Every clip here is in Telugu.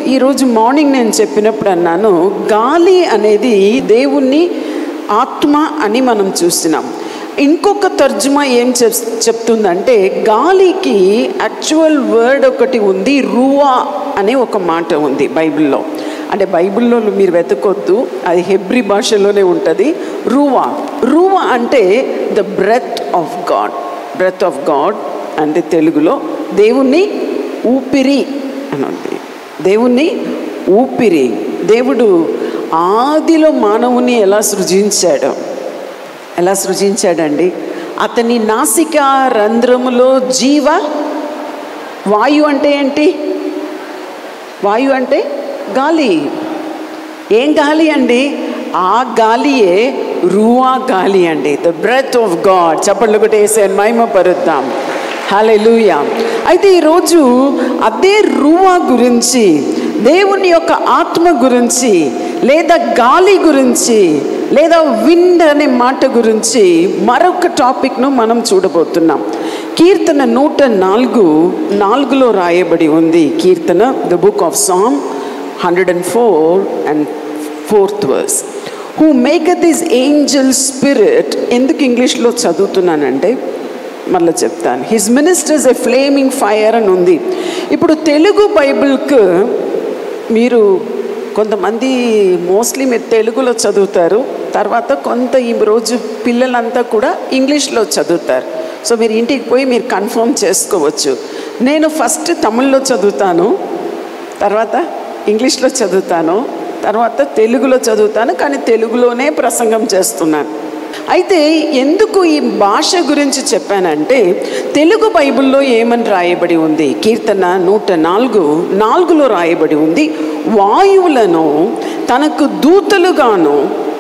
ఈరోజు మార్నింగ్ నేను చెప్పినప్పుడు అన్నాను గాలి అనేది దేవుణ్ణి ఆత్మ అని మనం చూస్తున్నాం ఇంకొక తర్జుమా ఏం చెప్ చెప్తుందంటే గాలికి యాక్చువల్ వర్డ్ ఒకటి ఉంది రూవా అనే ఒక మాట ఉంది బైబిల్లో అంటే బైబిల్లో మీరు వెతకొద్దు అది హెబ్రి భాషలోనే ఉంటుంది రూవా రూవా అంటే the breath of God breath of God అంటే తెలుగులో దేవుణ్ణి ఊపిరి అని ఉంది దేవుణ్ణి ఊపిరి దేవుడు ఆదిలో మానవుని ఎలా సృజించాడో ఎలా సృజించాడండి అతని నాసిక రంధ్రములో జీవ వాయు అంటే ఏంటి వాయు అంటే గాలి ఏం గాలి అండి ఆ గాలియే రూవా గాలి అండి ద బ్రెత్ ఆఫ్ గాడ్ చప్పట్లు ఒకటి వేసాను మహిమ పరుద్దాం హలెలూయా అయితే ఈరోజు అదే రూవా గురించి దేవుని యొక్క ఆత్మ గురించి లేదా గాలి గురించి లేదా విండ్ అనే మాట గురించి మరొక టాపిక్ను మనం చూడబోతున్నాం కీర్తన నూట నాలుగు నాలుగులో రాయబడి ఉంది కీర్తన the book of song hundred and four and fourth verse who make this angel spirit ఎందుకు ఇంగ్లీష్లో చదువుతున్నానంటే మళ్ళీ చెప్తాను his ministers a flaming fire అని ఉంది ఇప్పుడు తెలుగు బైబిల్కు మీరు కొంతమంది మోస్ట్లీ మీరు తెలుగులో చదువుతారు తర్వాత కొంత ఈ రోజు పిల్లలంతా కూడా ఇంగ్లీష్లో చదువుతారు సో మీరు ఇంటికి పోయి మీరు కన్ఫర్మ్ చేసుకోవచ్చు నేను ఫస్ట్ తమిళ్లో చదువుతాను తర్వాత ఇంగ్లీష్లో చదువుతాను తర్వాత తెలుగులో చదువుతాను కానీ తెలుగులోనే ప్రసంగం చేస్తున్నాను అయితే ఎందుకు ఈ భాష గురించి చెప్పానంటే తెలుగు బైబిల్లో ఏమని రాయబడి ఉంది కీర్తన నూట నాలుగు నాలుగులో రాయబడి ఉంది వాయువులను తనకు దూతలుగాను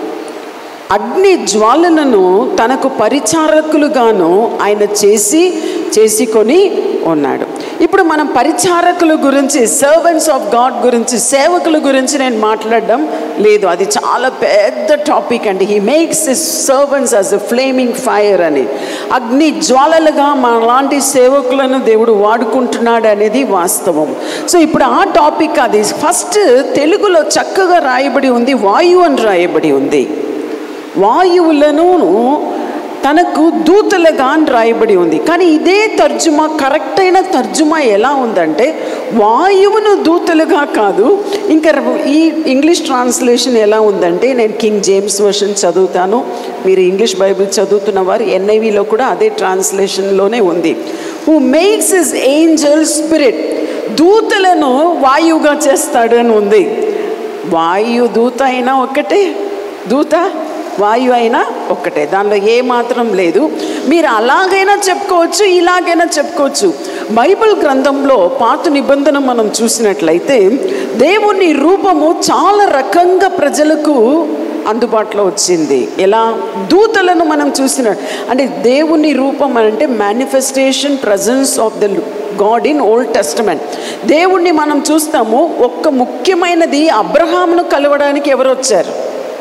అగ్ని జ్వాలలను తనకు పరిచారకులుగాను ఆయన చేసి చేసుకొని ఉన్నాడు ఇప్పుడు మనం పరిచారకుల గురించి సర్వెంట్స్ ఆఫ్ గాడ్ గురించి సేవకుల గురించి నేను మాట్లాడడం లేదు అది చాలా పెద్ద టాపిక్ అండి he makes his servants as a flaming fire అని అగ్ని జ్వాలలుగా మనలాంటి సేవకులను దేవుడు వాడుకుంటున్నాడు అనేది వాస్తవం సో ఇప్పుడు ఆ టాపిక్ అది ఫస్ట్ తెలుగులో చక్కగా రాయబడి ఉంది వాయు అని రాయబడి ఉంది వాయువులను తనకు దూతలుగా అని రాయబడి ఉంది కానీ ఇదే తర్జుమా కరెక్ట్ అయిన తర్జుమా ఎలా ఉందంటే వాయువును దూతలుగా కాదు ఇంకా ఈ ఇంగ్లీష్ ట్రాన్స్లేషన్ ఎలా ఉందంటే నేను కింగ్ జేమ్స్ వర్షన్ చదువుతాను మీరు ఇంగ్లీష్ బైబిల్ చదువుతున్న వారు ఎన్ఐవిలో కూడా అదే ట్రాన్స్లేషన్లోనే ఉంది who makes his angel spirit దూతలను వాయువుగా చేస్తాడు అని ఉంది వాయు దూత అయినా ఒకటే దూత వాయు అయినా ఒక్కటే దానిలో ఏ మాత్రం లేదు మీరు అలాగైనా చెప్పుకోవచ్చు ఇలాగైనా చెప్పుకోవచ్చు బైబిల్ గ్రంథంలో పాత నిబంధన మనం చూసినట్లయితే దేవుని రూపము చాలా రకంగా ప్రజలకు అందుబాటులో వచ్చింది ఎలా దూతలను మనం చూసిన అంటే దేవుని రూపం అంటే manifestation presence of the God in Old Testament దేవుణ్ణి మనం చూస్తాము ఒక్క ముఖ్యమైనది అబ్రహామును కలవడానికి ఎవరు వచ్చారు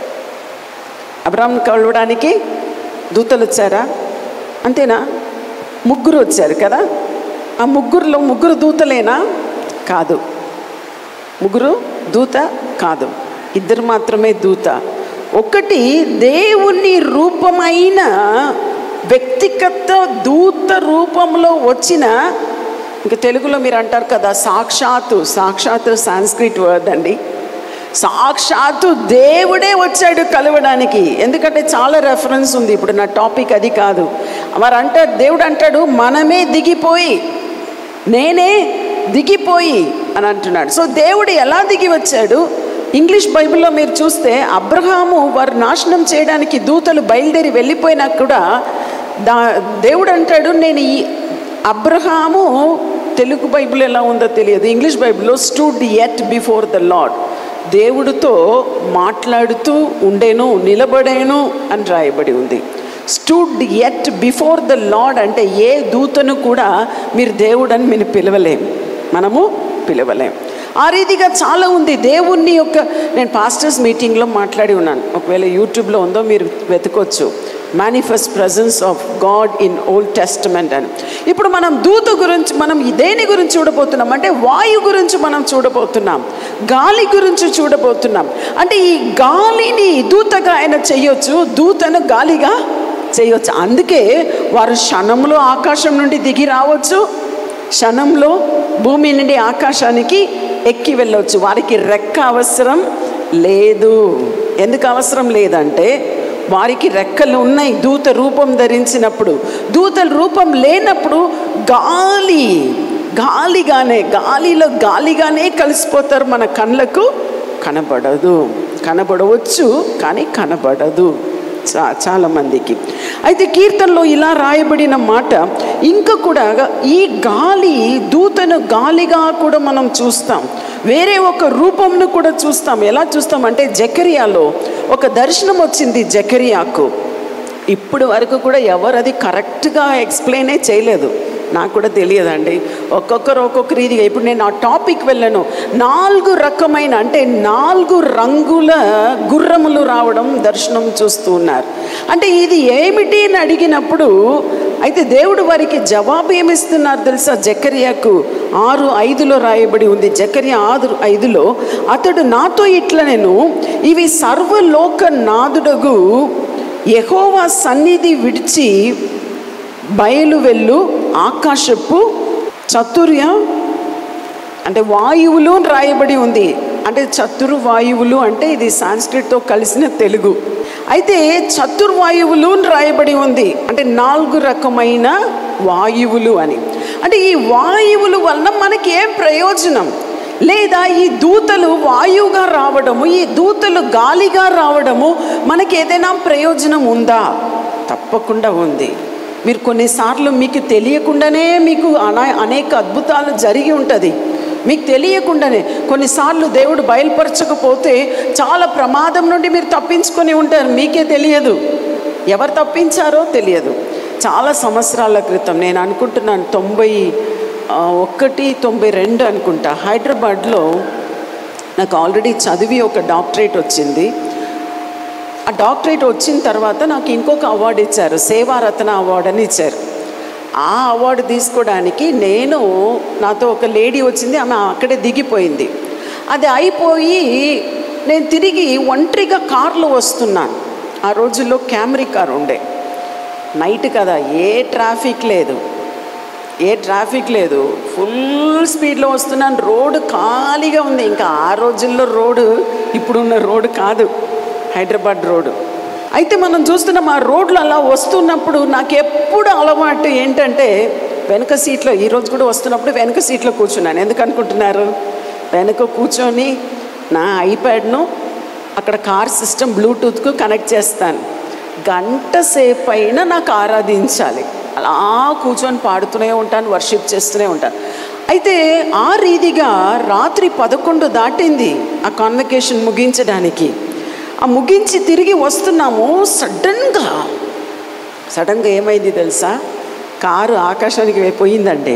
అబ్రాహ్మ కలవడానికి దూతలు వచ్చారా అంతేనా ముగ్గురు వచ్చారు కదా ఆ ముగ్గురులో ముగ్గురు దూతలేనా కాదు ముగ్గురు దూత కాదు ఇద్దరు మాత్రమే దూత ఒకటి దేవుని రూపమైన వ్యక్తిగత దూత రూపంలో వచ్చిన ఇంకా తెలుగులో మీరు అంటారు కదా సాక్షాత్తు సాక్షాత్తు సాంస్క్రిట్ వర్డ్ అండి సాక్షాత్తు దేవుడే వచ్చాడు కలవడానికి ఎందుకంటే చాలా రెఫరెన్స్ ఉంది ఇప్పుడు నా టాపిక్ అది కాదు వారు అంటారు దేవుడు అంటాడు మనమే దిగిపోయి నేనే దిగిపోయి అని అంటున్నాడు సో దేవుడు ఎలా దిగి వచ్చాడు ఇంగ్లీష్ బైబిల్లో మీరు చూస్తే అబ్రహాము వారు నాశనం చేయడానికి దూతలు బయలుదేరి వెళ్ళిపోయినా కూడా దా దేవుడు అంటాడు నేను ఈ అబ్రహాము తెలుగు బైబిల్ ఎలా ఉందో తెలియదు ఇంగ్లీష్ బైబిల్లో stood at before the Lord దేవుడితో మాట్లాడుతూ ఉండేను నిలబడేను అని రాయబడి ఉంది stood at before the Lord అంటే ఏ దూతను కూడా మీరు దేవుడు అని మీరు పిలవలేం మనము పిలవలేం ఆ రీతిగా చాలా ఉంది దేవుణ్ణి యొక్క నేను పాస్టర్స్ మీటింగ్లో మాట్లాడి ఉన్నాను ఒకవేళ యూట్యూబ్లో ఉందో మీరు వెతకొచ్చు manifest presence of God in Old Testament అని ఇప్పుడు మనం దూత గురించి మనం దేని గురించి చూడబోతున్నాం అంటే వాయు గురించి మనం చూడబోతున్నాం గాలి గురించి చూడబోతున్నాం అంటే ఈ గాలిని దూతగా ఆయన చేయొచ్చు దూతను గాలిగా చేయొచ్చు అందుకే వారు క్షణంలో ఆకాశం నుండి దిగి రావచ్చు క్షణంలో భూమి నుండి ఆకాశానికి ఎక్కి వెళ్ళవచ్చు వారికి రెక్క అవసరం లేదు ఎందుకు అవసరం లేదంటే వారికి రెక్కలు ఉన్నాయి దూత రూపం ధరించినప్పుడు దూత రూపం లేనప్పుడు గాలి గాలిగానే గాలిలో గాలిగానే కలిసిపోతారు మన కళ్ళకు కనబడదు కనబడవచ్చు కానీ కనబడదు చా చాలామందికి అయితే కీర్తనలో ఇలా రాయబడిన మాట ఇంకా కూడా ఈ గాలి దూతను గాలిగా కూడా మనం చూస్తాం వేరే ఒక రూపంను కూడా చూస్తాం ఎలా చూస్తాం అంటే జకరియాలో ఒక దర్శనం వచ్చింది జకరియాకు ఇప్పుడు వరకు కూడా ఎవరు అది కరెక్ట్గా ఎక్స్ప్లెయినే చేయలేదు నాకు కూడా తెలియదండి ఒక్కొక్కరు ఒక్కొక్క రీతిగా ఇప్పుడు నేను ఆ టాపిక్ వెళ్ళను నాలుగు రకమైన అంటే నాలుగు రంగుల గుర్రములు రావడం దర్శనం చూస్తూ ఉన్నారు అంటే ఇది ఏమిటి అని అడిగినప్పుడు అయితే దేవుడు వారికి జవాబు ఏమిస్తున్నారు తెలుసా జకరియాకు ఆరు ఐదులో రాయబడి ఉంది జకరియా ఆరు ఐదులో అతడు నాతో ఇట్లా నేను ఇవి సర్వలోక నాదుడగు యహోవా సన్నిధి విడిచి బయలు వెళ్ళు ఆకాశపు చతుర్య అంటే వాయువులు అని రాయబడి ఉంది అంటే చతుర్వాయువులు అంటే ఇది సాంస్క్రిట్తో కలిసిన తెలుగు అయితే చతుర్వాయువులు అని రాయబడి ఉంది అంటే నాలుగు రకమైన వాయువులు అని అంటే ఈ వాయువుల వలన మనకి ఏం ప్రయోజనం లేదా ఈ దూతలు వాయువుగా రావడము ఈ దూతలు గాలిగా రావడము మనకి ఏదైనా ప్రయోజనం ఉందా తప్పకుండా ఉంది మీరు కొన్నిసార్లు మీకు తెలియకుండానే మీకు అనా అనేక అద్భుతాలు జరిగి ఉంటుంది మీకు తెలియకుండానే కొన్నిసార్లు దేవుడు బయలుపరచకపోతే చాలా ప్రమాదం నుండి మీరు తప్పించుకొని ఉంటారు మీకే తెలియదు ఎవరు తప్పించారో తెలియదు చాలా సంవత్సరాల క్రితం నేను అనుకుంటున్నాను తొంభై ఆ, ఒకటి తొంభై రెండు అనుకుంటా హైదరాబాద్లో నాకు ఆల్రెడీ చదివి ఒక డాక్టరేట్ వచ్చింది ఆ డాక్టరేట్ వచ్చిన తర్వాత నాకు ఇంకొక అవార్డు ఇచ్చారు సేవారత్న అవార్డు అని ఇచ్చారు ఆ అవార్డు తీసుకోవడానికి నేను నాతో ఒక లేడీ వచ్చింది ఆమె అక్కడే దిగిపోయింది అది అయిపోయి నేను తిరిగి ఒంటరిగా కార్లో వస్తున్నాను ఆ రోజుల్లో క్యామరీ కార్ ఉండే నైట్ కదా ఏ ట్రాఫిక్ లేదు ఏ ట్రాఫిక్ లేదు ఫుల్ స్పీడ్లో వస్తున్నాను రోడ్డు ఖాళీగా ఉంది ఇంకా ఆ రోజుల్లో రోడ్డు ఇప్పుడున్న రోడ్డు కాదు హైదరాబాద్ రోడ్డు అయితే మనం చూస్తున్నాం ఆ రోడ్లు అలా వస్తున్నప్పుడు నాకు ఎప్పుడు అలవాటు ఏంటంటే వెనక సీట్లో ఈరోజు కూడా వస్తున్నప్పుడు వెనక సీట్లో కూర్చున్నాను ఎందుకు అనుకుంటున్నారు వెనక కూర్చొని నా ఐప్యాడ్ను అక్కడ కార్ సిస్టమ్ బ్లూటూత్కు కనెక్ట్ చేస్తాను గంట సేపు అయినా నాకు ఆరాధించాలి అలా కూర్చొని పాడుతూనే ఉంటాను వర్షిప్ చేస్తూనే ఉంటాను అయితే ఆ రీతిగా రాత్రి పదకొండు దాటింది ఆ కాన్వకేషన్ ముగించడానికి ఆ ముగించి తిరిగి వస్తున్నాము సడన్గా సడన్గా ఏమైంది తెలుసా కారు ఆకాశానికి పోయిందండి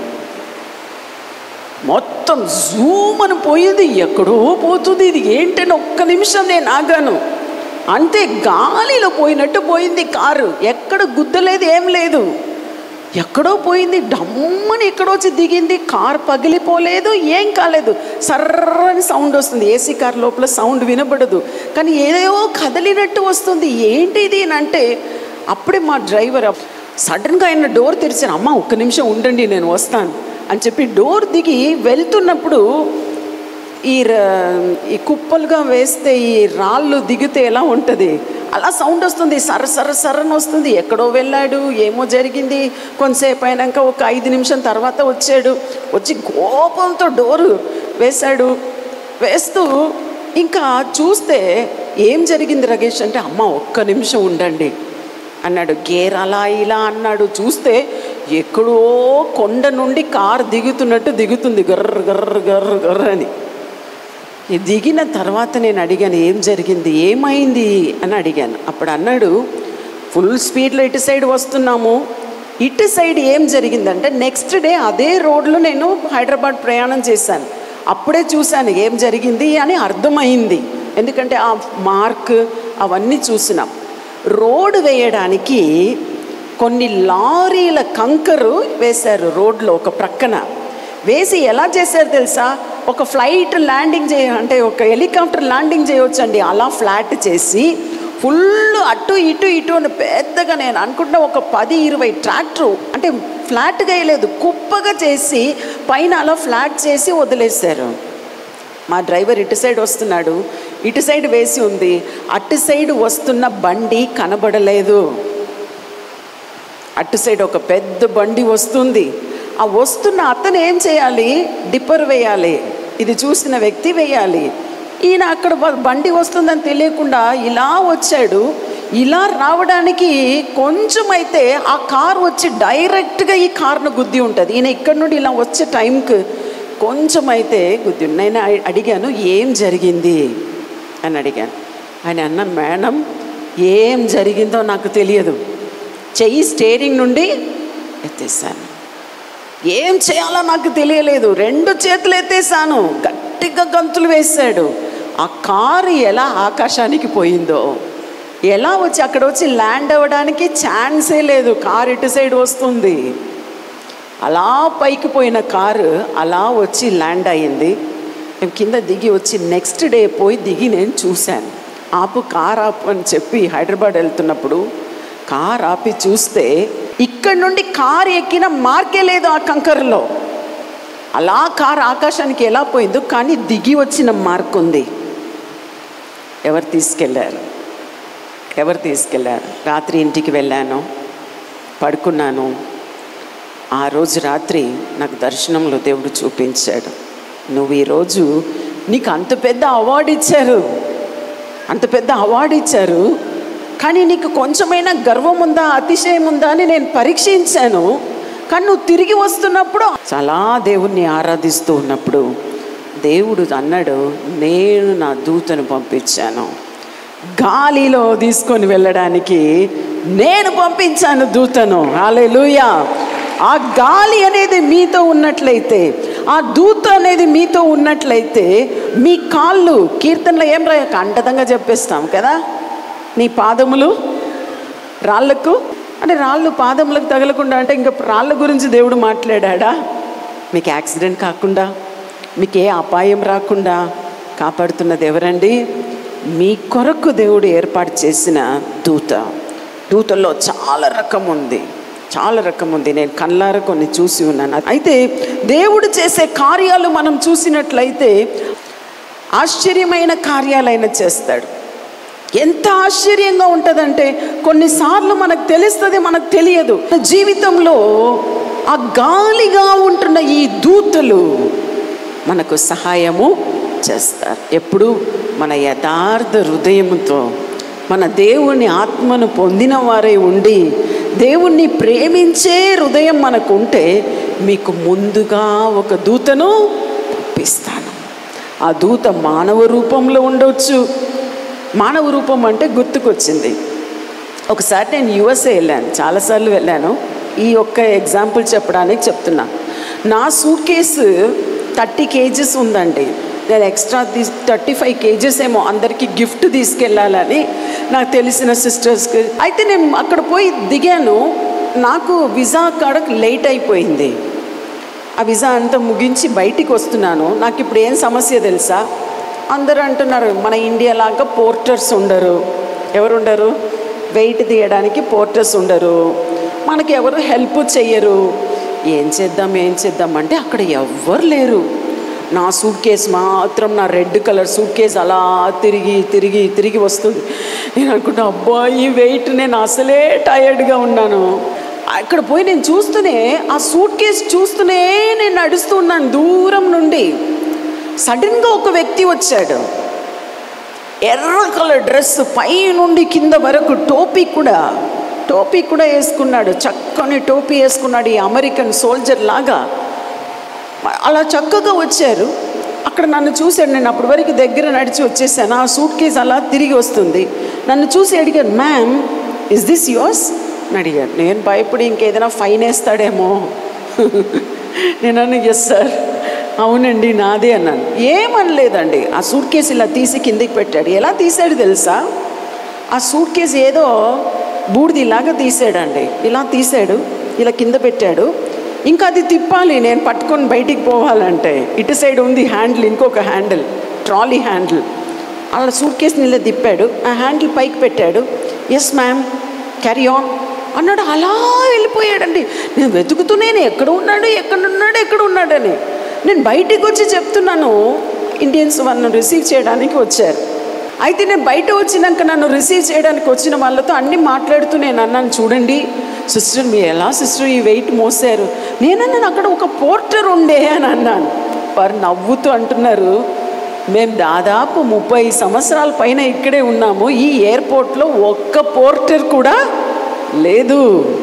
మొత్తం జూమ్ అని పోయింది ఎక్కడో పోతుంది ఇది ఏంటని ఒక్క నిమిషం నేను ఆగాను అంతే గాలిలో పోయినట్టు పోయింది కారు ఎక్కడ గుద్దలేదు ఏం లేదు ఎక్కడో పోయింది డమ్మని ఎక్కడో వచ్చి దిగింది కార్ పగిలిపోలేదు ఏం కాలేదు సర్రని సౌండ్ వస్తుంది ఏసీ కార్ లోపల సౌండ్ వినబడదు కానీ ఏదో కదిలినట్టు వస్తుంది ఏంటి ఇది అని అంటే అప్పుడే మా డ్రైవర్ సడన్గా ఆయన డోర్ తెరిచాను అమ్మ ఒక్క నిమిషం ఉండండి నేను వస్తాను అని చెప్పి డోర్ దిగి వెళ్తున్నప్పుడు ఈ ర- ఈ కుప్పలుగా వేస్తే ఈ రాళ్ళు దిగితే ఎలా ఉంటుంది అలా సౌండ్ వస్తుంది సర సర సరని వస్తుంది ఎక్కడో వెళ్ళాడు ఏమో జరిగింది కొంతసేపు అయినాక ఒక ఐదు నిమిషం తర్వాత వచ్చాడు వచ్చి కోపంతో డోరు వేశాడు వేస్తూ ఇంకా చూస్తే ఏం జరిగింది రగేష్ అంటే అమ్మ ఒక్క నిమిషం ఉండండి అన్నాడు గేర్ అలా ఇలా అన్నాడు చూస్తే ఎక్కడో కొండ నుండి కారు దిగుతున్నట్టు దిగుతుంది గర్ర గర్ర గర్ర గర్ర అని ఈ దిగిన తర్వాత నేను అడిగాను ఏం జరిగింది ఏమైంది అని అడిగాను అప్పుడు అన్నాడు ఫుల్ స్పీడ్లో ఇటు సైడ్ వస్తున్నాము ఇటు సైడ్ ఏం జరిగిందంటే నెక్స్ట్ డే అదే రోడ్లో నేను హైదరాబాద్ ప్రయాణం చేశాను అప్పుడే చూశాను ఏం జరిగింది అని అర్థమైంది ఎందుకంటే ఆ మార్క్ అవన్నీ చూసినాం రోడ్డు వేయడానికి కొన్ని లారీల కంకరు వేశారు రోడ్లో ఒక ప్రక్కన వేసి ఎలా చేశారు తెలుసా ఒక ఫ్లైట్ ల్యాండింగ్ చేయ అంటే ఒక హెలికాప్టర్ ల్యాండింగ్ చేయవచ్చండి అలా ఫ్లాట్ చేసి ఫుల్ అటు ఇటు ఇటు అని పెద్దగా నేను అనుకుంటున్నా ఒక పది ఇరవై ట్రాక్టర్ అంటే ఫ్లాట్గా వేయలేదు కుప్పగా చేసి పైన అలా ఫ్లాట్ చేసి వదిలేశారు మా డ్రైవర్ ఇటు సైడ్ వస్తున్నాడు ఇటు సైడ్ వేసి ఉంది అటు సైడ్ వస్తున్న బండి కనబడలేదు అటు సైడ్ ఒక పెద్ద బండి వస్తుంది ఆ వస్తున్న అతను ఏం చేయాలి డిప్పర్ వేయాలి ఇది చూసిన వ్యక్తి వేయాలి ఈయన అక్కడ బ- బండి వస్తుందని తెలియకుండా ఇలా వచ్చాడు ఇలా రావడానికి కొంచెం అయితే ఆ కార్ వచ్చి డైరెక్ట్గా ఈ కార్ను గుద్ది ఉంటుంది ఈయన ఇక్కడ నుండి ఇలా వచ్చే టైంకి కొంచెం అయితే గుద్ది నేను అడి- అడిగాను ఏం జరిగింది అని అడిగాను ఆయన అన్న మేడం ఏం జరిగిందో నాకు తెలియదు చెయ్యి స్టేరింగ్ నుండి ఎత్తేసాను ఏం చేయాలో నాకు తెలియలేదు రెండు చేతులు ఎత్తేసాను గట్టిగా గంతులు వేశాడు ఆ కారు ఎలా ఆకాశానికి పోయిందో ఎలా వచ్చి అక్కడ వచ్చి ల్యాండ్ అవ్వడానికి ఛాన్సే లేదు కారు ఇటు సైడ్ వస్తుంది అలా పైకి పోయిన కారు అలా వచ్చి ల్యాండ్ అయ్యింది నేను కింద దిగి వచ్చి నెక్స్ట్ డే పోయి దిగి నేను చూశాను ఆపు కార్ ఆపు అని చెప్పి హైదరాబాద్ వెళ్తున్నప్పుడు కార్ ఆపి చూస్తే ఇక్కడ నుండి కార్ ఎక్కిన మార్కే లేదు ఆ కంకరలో అలా కార్ ఆకాశానికి ఎలా పోయిందో కానీ దిగి వచ్చిన మార్క్ ఉంది ఎవరు తీసుకెళ్ళారు ఎవరు తీసుకెళ్ళారు రాత్రి ఇంటికి వెళ్ళాను పడుకున్నాను ఆ రోజు రాత్రి నాకు దర్శనంలో దేవుడు చూపించాడు నువ్వు ఈరోజు నీకు అంత పెద్ద అవార్డు ఇచ్చారు అంత పెద్ద అవార్డు ఇచ్చారు కానీ నీకు కొంచెమైనా గర్వం ఉందా అతిశయం ఉందా అని నేను పరీక్షించాను కానీ నువ్వు తిరిగి వస్తున్నప్పుడు చాలా దేవుణ్ణి ఆరాధిస్తూ ఉన్నప్పుడు దేవుడు అన్నాడు నేను నా దూతను పంపించాను గాలిలో తీసుకొని వెళ్ళడానికి నేను పంపించాను దూతను హాలేలుయా ఆ గాలి అనేది మీతో ఉన్నట్లయితే ఆ దూత అనేది మీతో ఉన్నట్లయితే మీ కాళ్ళు కీర్తనలో ఏం రాయ కంటతంగా చెప్పేస్తాం కదా నీ పాదములు రాళ్ళకు అంటే రాళ్ళు పాదములకు తగలకుండా అంటే ఇంకా రాళ్ళ గురించి దేవుడు మాట్లాడా మీకు యాక్సిడెంట్ కాకుండా మీకు ఏ అపాయం రాకుండా కాపాడుతున్నది ఎవరండి మీ కొరకు దేవుడు ఏర్పాటు చేసిన దూత దూతల్లో చాలా రకం ఉంది చాలా రకం ఉంది నేను కళ్ళార కొన్ని చూసి ఉన్నాను అయితే దేవుడు చేసే కార్యాలు మనం చూసినట్లయితే ఆశ్చర్యమైన కార్యాలైన చేస్తాడు ఎంత ఆశ్చర్యంగా ఉంటుందంటే కొన్నిసార్లు మనకు తెలుస్తుంది మనకు తెలియదు జీవితంలో ఆ గాలిగా ఉంటున్న ఈ దూతలు మనకు సహాయము చేస్తారు ఎప్పుడు మన యథార్థ హృదయముతో మన దేవుని ఆత్మను పొందిన వారే ఉండి దేవుణ్ణి ప్రేమించే హృదయం మనకు ఉంటే మీకు ముందుగా ఒక దూతను పంపిస్తాను ఆ దూత మానవ రూపంలో ఉండవచ్చు మానవ రూపం అంటే గుర్తుకొచ్చింది ఒకసారి నేను యుఎస్ఏ వెళ్ళాను చాలాసార్లు వెళ్ళాను ఈ ఒక్క ఎగ్జాంపుల్ చెప్పడానికి చెప్తున్నా నా సూట్ కేసు థర్టీ కేజెస్ ఉందండి నేను ఎక్స్ట్రా తీస్ థర్టీ ఫైవ్ కేజెస్ ఏమో అందరికీ గిఫ్ట్ తీసుకెళ్ళాలని నాకు తెలిసిన సిస్టర్స్కి అయితే నేను అక్కడ పోయి దిగాను నాకు విజా కాడకు లేట్ అయిపోయింది ఆ విజా అంతా ముగించి బయటికి వస్తున్నాను నాకు ఇప్పుడు ఏం సమస్య తెలుసా అందరూ అంటున్నారు మన ఇండియా లాగా పోర్టర్స్ ఉండరు ఎవరు ఉండరు వెయిట్ తీయడానికి పోర్టర్స్ ఉండరు మనకి ఎవరు హెల్ప్ చెయ్యరు ఏం చేద్దాం ఏం చేద్దాం అంటే అక్కడ ఎవ్వరు లేరు నా సూట్ కేసు మాత్రం నా రెడ్ కలర్ సూట్ కేసు అలా తిరిగి తిరిగి తిరిగి వస్తుంది నేను అనుకుంటా అబ్బా ఈ వెయిట్ నేను అసలే టయర్డ్గా ఉన్నాను అక్కడ పోయి నేను చూస్తూనే ఆ సూట్ కేసు చూస్తూనే నేను నడుస్తూ ఉన్నాను దూరం నుండి సడన్గా ఒక వ్యక్తి వచ్చాడు ఎర్ర కలర్ డ్రెస్ పై నుండి కింద వరకు టోపీ కూడా టోపీ కూడా వేసుకున్నాడు చక్కని టోపీ వేసుకున్నాడు ఈ అమెరికన్ సోల్జర్ లాగా అలా చక్కగా వచ్చారు అక్కడ నన్ను చూశాడు నేను అప్పటి వరకు దగ్గర నడిచి వచ్చేసాను ఆ సూట్ కేసు అలా తిరిగి వస్తుంది నన్ను చూసి అడిగాను మ్యామ్ ఇస్ దిస్ యోర్స్ అని అడిగాడు నేను భయపడి ఇంకేదైనా ఫైన్ వేస్తాడేమో నేను అన్న ఎస్ సార్ అవునండి నాదే అన్నాను ఏమనలేదండి ఆ సూట్ కేసు ఇలా తీసి కిందికి పెట్టాడు ఎలా తీసాడు తెలుసా ఆ సూట్ కేసు ఏదో బూడిదిలాగా తీసాడండి ఇలా తీసాడు ఇలా కింద పెట్టాడు ఇంకా అది తిప్పాలి నేను పట్టుకొని బయటికి పోవాలంటే ఇటు సైడ్ ఉంది హ్యాండిల్ ఇంకొక హ్యాండిల్ ట్రాలీ హ్యాండిల్ అలా సూట్ కేసుని ఇలా తిప్పాడు ఆ హ్యాండిల్ పైకి పెట్టాడు ఎస్ మ్యామ్ క్యారీ ఆన్ అన్నాడు అలా వెళ్ళిపోయాడండి నేను వెతుకుతూనే ఎక్కడ ఉన్నాడు ఎక్కడ ఉన్నాడు ఎక్కడ ఉన్నాడని నేను బయటికి వచ్చి చెప్తున్నాను ఇండియన్స్ నన్ను రిసీవ్ చేయడానికి వచ్చారు అయితే నేను బయట వచ్చినాక నన్ను రిసీవ్ చేయడానికి వచ్చిన వాళ్ళతో అన్నీ మాట్లాడుతూ నేను అన్నాను చూడండి సిస్టర్ మీరు ఎలా సిస్టర్ ఈ వెయిట్ మోసారు నేనన్నాను అక్కడ ఒక పోర్టర్ ఉండే అని అన్నాను వారు నవ్వుతూ అంటున్నారు మేము దాదాపు ముప్పై సంవత్సరాల పైన ఇక్కడే ఉన్నాము ఈ ఎయిర్పోర్ట్లో ఒక్క పోర్టర్ కూడా లేదు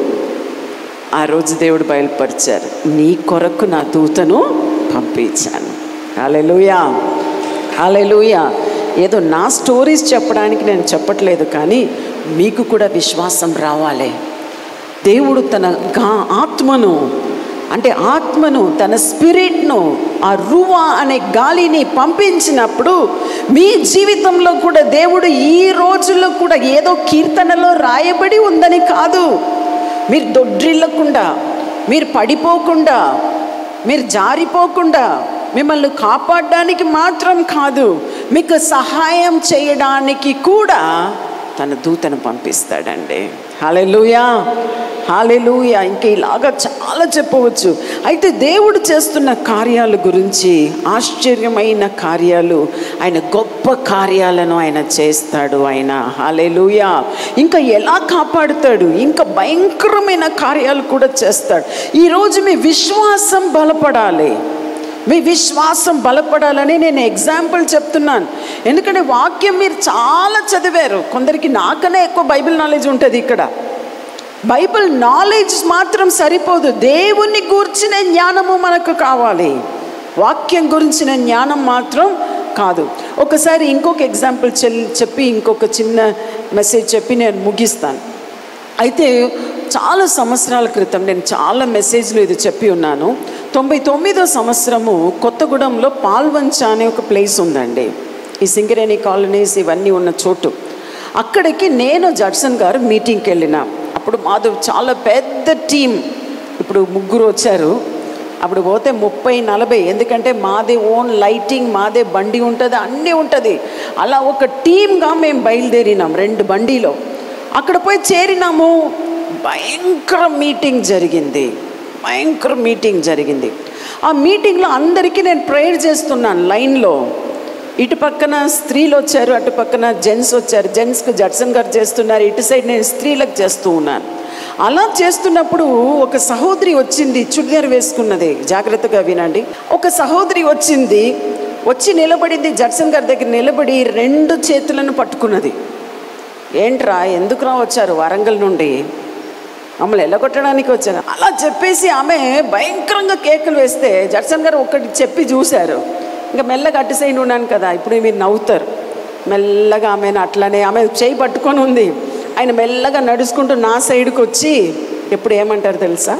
ఆ రోజు దేవుడు బయలుపరిచారు నీ కొరకు నా దూతను పంపించాను హాలెలుయా హాలెలుయా ఏదో నా స్టోరీస్ చెప్పడానికి నేను చెప్పట్లేదు కానీ మీకు కూడా విశ్వాసం రావాలి దేవుడు తన గా ఆత్మను అంటే ఆత్మను తన స్పిరిట్ను ఆ రువా అనే గాలిని పంపించినప్పుడు మీ జీవితంలో కూడా దేవుడు ఈ రోజుల్లో కూడా ఏదో కీర్తనలో రాయబడి ఉందని కాదు మీరు దొడ్రిల్లకుండా మీరు పడిపోకుండా మీరు జారిపోకుండా మిమ్మల్ని కాపాడడానికి మాత్రం కాదు మీకు సహాయం చేయడానికి కూడా తన దూతను పంపిస్తాడండి హాలెలుయా హాలెలుయా ఇంకా ఇలాగా చాలా చెప్పవచ్చు అయితే దేవుడు చేస్తున్న కార్యాల గురించి ఆశ్చర్యమైన కార్యాలు ఆయన గొప్ప కార్యాలను ఆయన చేస్తాడు ఆయన హాలెలుయా ఇంకా ఎలా కాపాడుతాడు ఇంకా భయంకరమైన కార్యాలు కూడా చేస్తాడు ఈరోజు మీ విశ్వాసం బలపడాలి మీ విశ్వాసం బలపడాలని నేను ఎగ్జాంపుల్ చెప్తున్నాను ఎందుకంటే వాక్యం మీరు చాలా చదివారు కొందరికి నాకనే ఎక్కువ బైబిల్ నాలెడ్జ్ ఉంటుంది ఇక్కడ బైబిల్ నాలెడ్జ్ మాత్రం సరిపోదు దేవుని గురించిన జ్ఞానము మనకు కావాలి వాక్యం గురించిన జ్ఞానం మాత్రం కాదు ఒకసారి ఇంకొక ఎగ్జాంపుల్ చెప్పి ఇంకొక చిన్న మెసేజ్ చెప్పి నేను ముగిస్తాను అయితే చాలా సంవత్సరాల క్రితం నేను చాలా మెసేజ్లు ఇది చెప్పి ఉన్నాను తొంభై తొమ్మిదో సంవత్సరము కొత్తగూడెంలో పాల్వంచ అనే ఒక ప్లేస్ ఉందండి ఈ సింగరేణి కాలనీస్ ఇవన్నీ ఉన్న చోటు అక్కడికి నేను జడ్సన్ గారు మీటింగ్కి వెళ్ళిన అప్పుడు మాది చాలా పెద్ద టీం ఇప్పుడు ముగ్గురు వచ్చారు అప్పుడు పోతే ముప్పై నలభై ఎందుకంటే మాదే ఓన్ లైటింగ్ మాదే బండి ఉంటుంది అన్నీ ఉంటుంది అలా ఒక టీమ్గా మేము బయలుదేరినాం రెండు బండిలో అక్కడ పోయి చేరినాము భయంకర మీటింగ్ జరిగింది భయంకర మీటింగ్ జరిగింది ఆ మీటింగ్లో అందరికీ నేను ప్రేయర్ చేస్తున్నాను లైన్లో ఇటు పక్కన స్త్రీలు వచ్చారు అటు పక్కన జెంట్స్ వచ్చారు జెంట్స్కి జడ్సన్ గారు చేస్తున్నారు ఇటు సైడ్ నేను స్త్రీలకు చేస్తూ ఉన్నాను అలా చేస్తున్నప్పుడు ఒక సహోదరి వచ్చింది చుడిదార్ వేసుకున్నది జాగ్రత్తగా వినండి ఒక సహోదరి వచ్చింది వచ్చి నిలబడింది జడ్సన్ గారి దగ్గర నిలబడి రెండు చేతులను పట్టుకున్నది ఏంట్రా ఎందుకురా వచ్చారు వరంగల్ నుండి మమ్మల్ని ఎల్లగొట్టడానికి వచ్చాను అలా చెప్పేసి ఆమె భయంకరంగా కేకులు వేస్తే జడ్సన్ గారు ఒక్కటి చెప్పి చూశారు ఇంకా మెల్లగా అటు సైడ్ ఉన్నాను కదా ఇప్పుడు మీరు నవ్వుతారు మెల్లగా ఆమెను అట్లనే ఆమె చేయి పట్టుకొని ఉంది ఆయన మెల్లగా నడుచుకుంటూ నా సైడ్కి వచ్చి ఎప్పుడు ఏమంటారు తెలుసా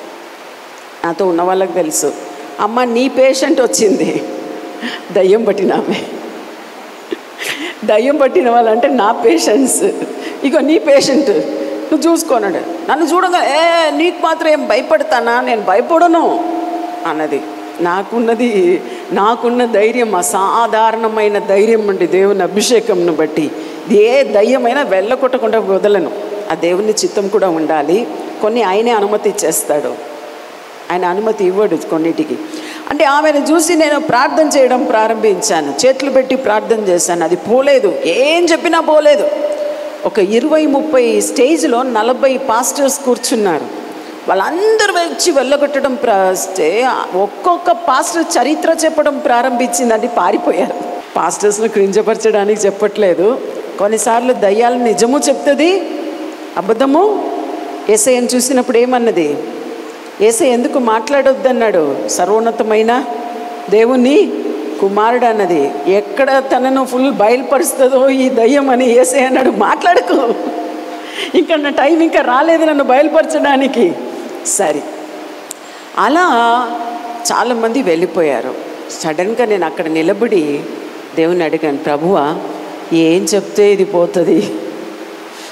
నాతో ఉన్న వాళ్ళకి తెలుసు అమ్మ నీ పేషెంట్ వచ్చింది దయ్యం పట్టిన ఆమె దయ్యం పట్టిన వాళ్ళంటే నా పేషెంట్స్ ఇగో నీ పేషెంట్ నువ్వు చూసుకోనాడు నన్ను చూడగా ఏ నీకు మాత్రం ఏం భయపడతానా నేను భయపడను అన్నది నాకున్నది నాకున్న ధైర్యం అసాధారణమైన ధైర్యం అండి దేవుని అభిషేకంను బట్టి ఏ దయ్యమైనా వెళ్ళకొట్టకుండా వదలను ఆ దేవుని చిత్తం కూడా ఉండాలి కొన్ని ఆయనే అనుమతి ఇచ్చేస్తాడు ఆయన అనుమతి ఇవ్వడు కొన్నిటికి అంటే ఆమెను చూసి నేను ప్రార్థన చేయడం ప్రారంభించాను చేతులు పెట్టి ప్రార్థన చేశాను అది పోలేదు ఏం చెప్పినా పోలేదు ఒక ఇరవై ముప్పై స్టేజ్లో నలభై పాస్టర్స్ కూర్చున్నారు వాళ్ళందరూ వచ్చి వెళ్ళగొట్టడం ప్రాస్తే ఒక్కొక్క పాస్టర్ చరిత్ర చెప్పడం ప్రారంభించిందండి పారిపోయారు పాస్టర్స్ను క్రింజపరచడానికి చెప్పట్లేదు కొన్నిసార్లు దయ్యాలు నిజము చెప్తుంది అబద్ధము ఏసయ్యను చూసినప్పుడు ఏమన్నది ఏసై ఎందుకు మాట్లాడొద్దన్నాడు సర్వోన్నతమైన దేవుని కుమారుడు అన్నది ఎక్కడ తనను ఫుల్ బయలుపరుస్తుందో ఈ దయ్యం అని ఏసై అన్నాడు మాట్లాడకు ఇంకా నా టైం ఇంకా రాలేదు నన్ను బయలుపరచడానికి సరే అలా చాలామంది వెళ్ళిపోయారు సడన్గా నేను అక్కడ నిలబడి దేవుని అడిగాను ప్రభువా ఏం చెప్తే ఇది పోతుంది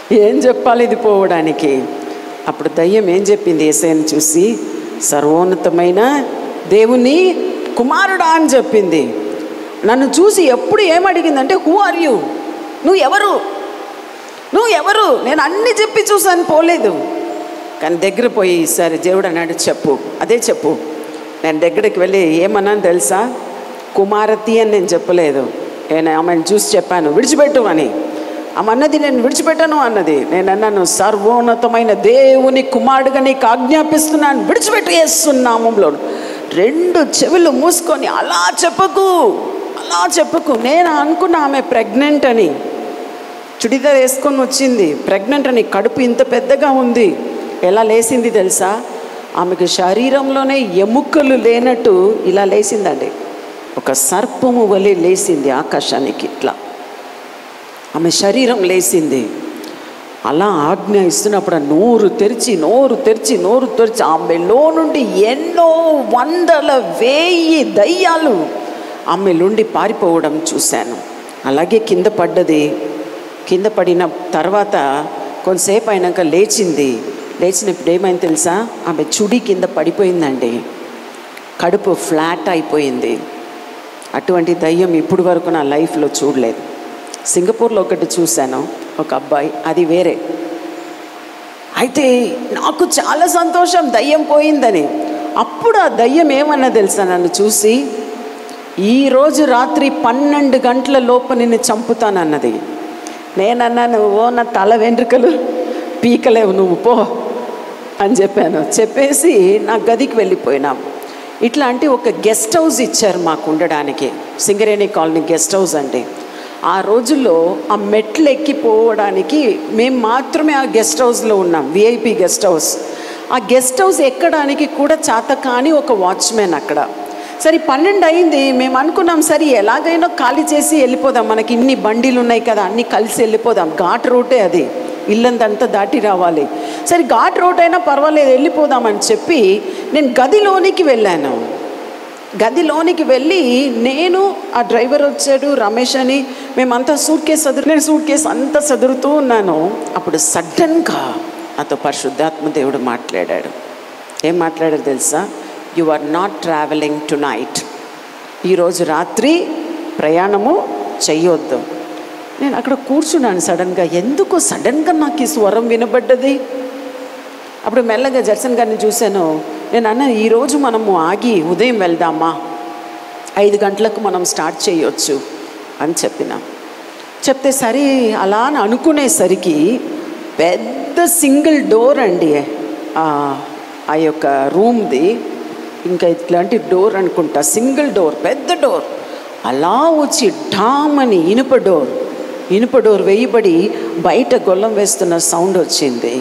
ఏం చెప్పాలి ఇది పోవడానికి అప్పుడు దయ్యం ఏం చెప్పింది ఏసైని చూసి సర్వోన్నతమైన దేవుని కుమారుడా అని చెప్పింది నన్ను చూసి ఎప్పుడు ఏమడిగిందంటే హూ ఆర్ యూ నువ్వు ఎవరు నువ్వు ఎవరు నేను అన్ని చెప్పి చూసాను పోలేదు కానీ దగ్గర పోయి సరే దేవుడు అన్నాడు చెప్పు అదే చెప్పు నేను దగ్గరికి వెళ్ళి ఏమన్నాను తెలుసా కుమారతి అని నేను చెప్పలేదు నేను ఆమెను చూసి చెప్పాను విడిచిపెట్టు అని ఆమె అన్నది నేను విడిచిపెట్టను అన్నది నేను అన్నాను సర్వోన్నతమైన దేవుని కుమారుడుగా నీకు ఆజ్ఞాపిస్తున్నాను విడిచిపెట్టి వేస్తున్నామంలో రెండు చెవులు మూసుకొని అలా చెప్పకు అలా చెప్పకు నేను అనుకున్నా ఆమె ప్రెగ్నెంట్ అని చుడిదార్ వేసుకొని వచ్చింది ప్రెగ్నెంట్ అని కడుపు ఇంత పెద్దగా ఉంది ఎలా లేసింది తెలుసా ఆమెకు శరీరంలోనే ఎముకలు లేనట్టు ఇలా లేసిందండి ఒక సర్పము వలె లేసింది ఆకాశానికి ఇట్లా ఆమె శరీరం లేసింది అలా ఆజ్ఞ ఇస్తున్నప్పుడు ఆ నోరు తెరిచి నోరు తెరిచి నోరు తెరిచి ఆమెలో నుండి ఎన్నో వందల వేయి దయ్యాలు ఆమె నుండి పారిపోవడం చూశాను అలాగే కింద పడ్డది కింద పడిన తర్వాత కొంతసేపు అయినాక లేచింది లేచినప్పుడు ఏమైంది తెలుసా ఆమె చుడి కింద పడిపోయిందండి కడుపు ఫ్లాట్ అయిపోయింది అటువంటి దయ్యం ఇప్పుడు వరకు నా లైఫ్లో చూడలేదు సింగపూర్లో ఒకటి చూశాను ఒక అబ్బాయి అది వేరే అయితే నాకు చాలా సంతోషం దయ్యం పోయిందని అప్పుడు ఆ దయ్యం ఏమన్నా తెలుసా నన్ను చూసి ఈరోజు రాత్రి పన్నెండు గంటల లోపు నిన్ను చంపుతానన్నది నేనన్నాను ఓ నా తల వెంట్రుకలు పీకలేవు నువ్వు పో అని చెప్పాను చెప్పేసి నా గదికి వెళ్ళిపోయినాం ఇట్లాంటి ఒక గెస్ట్ హౌస్ ఇచ్చారు మాకు ఉండడానికి సింగరేణి కాలనీ గెస్ట్ హౌస్ అండి ఆ రోజుల్లో ఆ మెట్లు ఎక్కిపోవడానికి మేము మాత్రమే ఆ గెస్ట్ హౌస్లో ఉన్నాం విఐపి గెస్ట్ హౌస్ ఆ గెస్ట్ హౌస్ ఎక్కడానికి కూడా చేత కాని ఒక వాచ్మెన్ అక్కడ సరే పన్నెండు అయింది మేము అనుకున్నాం సరే ఎలాగైనా ఖాళీ చేసి వెళ్ళిపోదాం మనకి ఇన్ని బండిలు ఉన్నాయి కదా అన్నీ కలిసి వెళ్ళిపోదాం ఘాట్ రోటే అది ఇల్లందంతా దాటి రావాలి సరే ఘాట్ రోడ్ అయినా పర్వాలేదు వెళ్ళిపోదామని చెప్పి నేను గదిలోనికి వెళ్ళాను గదిలోనికి వెళ్ళి నేను ఆ డ్రైవర్ వచ్చాడు రమేష్ అని మేమంతా సూట్ కేసు చదువు నేను సూట్ కేసు అంతా చదువుతూ ఉన్నాను అప్పుడు సడన్గా నాతో పరిశుద్ధాత్మ దేవుడు మాట్లాడాడు ఏం మాట్లాడాడు తెలుసా you are not travelling tonight ఈరోజు రాత్రి ప్రయాణము చెయ్యొద్దు నేను అక్కడ కూర్చున్నాను సడన్గా ఎందుకు సడన్గా నాకు ఈ స్వరం వినబడ్డది అప్పుడు మెల్లగా జడ్సన్ గారిని చూశాను నేను అన్న ఈరోజు మనము ఆగి ఉదయం వెళ్దామా ఐదు గంటలకు మనం స్టార్ట్ చేయొచ్చు అని చెప్పిన చెప్తే సరే అలా అని అనుకునేసరికి పెద్ద సింగిల్ డోర్ అండి ఆ ఆ యొక్క రూమ్ది ఇంకా ఇట్లాంటి డోర్ అనుకుంటా సింగిల్ డోర్ పెద్ద డోర్ అలా వచ్చి ఢామ్ అని ఇనుప డోర్ ఇనుప డోర్ వేయబడి బయట గొల్లం వేస్తున్న సౌండ్ వచ్చింది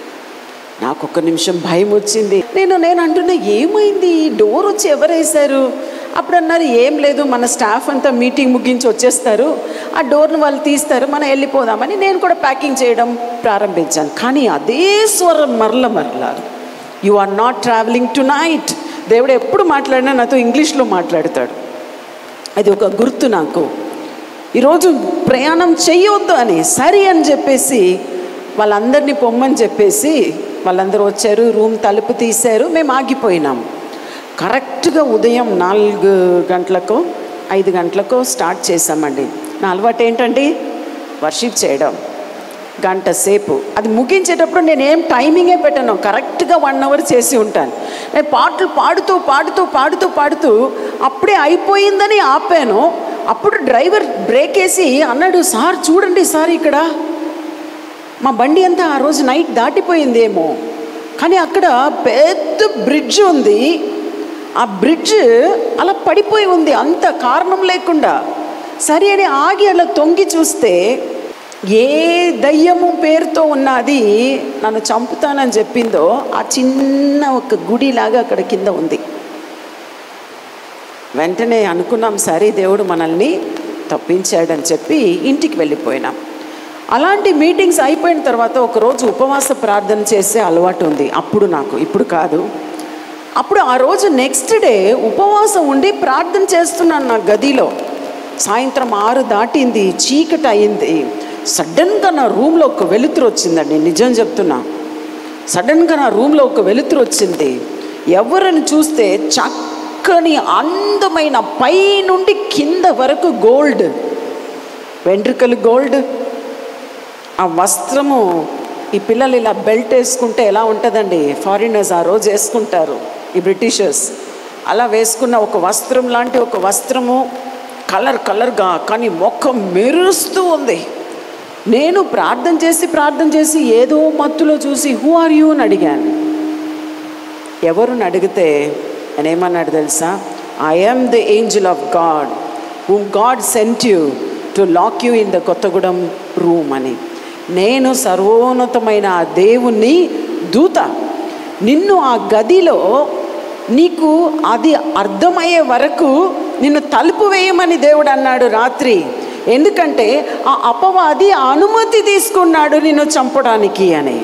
నాకు ఒక నిమిషం భయం వచ్చింది నేను నేను అంటున్నా ఏమైంది ఈ డోర్ వచ్చి ఎవరు వేశారు అప్పుడు అన్నారు ఏం లేదు మన స్టాఫ్ అంతా మీటింగ్ ముగించి వచ్చేస్తారు ఆ డోర్ను వాళ్ళు తీస్తారు మనం వెళ్ళిపోదామని నేను కూడా ప్యాకింగ్ చేయడం ప్రారంభించాను కానీ అదే స్వరం మరల మరల you are not travelling tonight దేవుడు ఎప్పుడు మాట్లాడినా నాతో ఇంగ్లీష్లో మాట్లాడతాడు అది ఒక గుర్తు నాకు ఈరోజు ప్రయాణం చెయ్యొద్దు అని సరే అని చెప్పేసి వాళ్ళందరినీ పొమ్మని చెప్పేసి వాళ్ళందరూ వచ్చారు రూమ్ తలుపు తీశారు మేము ఆగిపోయినాం కరెక్ట్గా ఉదయం నాలుగు గంటలకు ఐదు గంటలకు స్టార్ట్ చేసామండి నా అలవాటు ఏంటండి వర్షిప్ చేయడం గంట సేపు అది ముగించేటప్పుడు నేను ఏం టైమింగే పెట్టాను కరెక్ట్గా వన్ అవర్ చేసి ఉంటాను నేను పాటలు పాడుతూ పాడుతూ పాడుతూ పాడుతూ అప్పుడే అయిపోయిందని ఆపాను అప్పుడు డ్రైవర్ బ్రేక్ వేసి అన్నాడు సార్ చూడండి సార్ ఇక్కడ మా బండి అంతా ఆ రోజు నైట్ దాటిపోయిందేమో కానీ అక్కడ పెద్ద బ్రిడ్జ్ ఉంది ఆ బ్రిడ్జ్ అలా పడిపోయి ఉంది అంత కారణం లేకుండా సరే అని ఆగి అలా తొంగి చూస్తే ఏ దయ్యము పేరుతో ఉన్నది నన్ను చంపుతానని చెప్పిందో ఆ చిన్న ఒక గుడిలాగా అక్కడ కింద ఉంది వెంటనే అనుకున్నాం సరే దేవుడు మనల్ని తప్పించాడని చెప్పి ఇంటికి వెళ్ళిపోయినాం అలాంటి మీటింగ్స్ అయిపోయిన తర్వాత ఒకరోజు ఉపవాస ప్రార్థన చేసే అలవాటు ఉంది అప్పుడు నాకు ఇప్పుడు కాదు అప్పుడు ఆ రోజు నెక్స్ట్ డే ఉపవాసం ఉండి ప్రార్థన చేస్తున్నాను నా గదిలో సాయంత్రం ఆరు దాటింది చీకటి అయింది సడన్గా నా రూమ్లో ఒక వెలుతురు వచ్చిందండి నిజం చెప్తున్నా సడన్గా నా రూమ్లో ఒక వెలుతురు వచ్చింది ఎవరని చూస్తే చక్కని అందమైన పై నుండి కింద వరకు గోల్డ్ వెంట్రుకలు గోల్డ్ ఆ వస్త్రము ఈ పిల్లలు ఇలా బెల్ట్ వేసుకుంటే ఎలా ఉంటుందండి ఫారినర్స్ ఆ రోజు వేసుకుంటారు ఈ బ్రిటిషర్స్ అలా వేసుకున్న ఒక వస్త్రం లాంటి ఒక వస్త్రము కలర్ కలర్గా కానీ మొఖం మెరుస్తూ ఉంది నేను ప్రార్థన చేసి ప్రార్థన చేసి ఏదో మత్తులో చూసి హూ ఆర్ యూ అని అడిగాను ఎవరుని అడిగితే ఆయన ఏమన్నాడు తెలుసా I am the angel of God whom God sent you to lock you in the Kothagudem room అని నేను సర్వోన్నతమైన ఆ దేవుణ్ణి దూత నిన్ను ఆ గదిలో నీకు అది అర్థమయ్యే వరకు నిన్ను తలుపు వేయమని దేవుడు అన్నాడు రాత్రి ఎందుకంటే ఆ అపవాది అనుమతి తీసుకున్నాడు నిన్ను చంపడానికి అని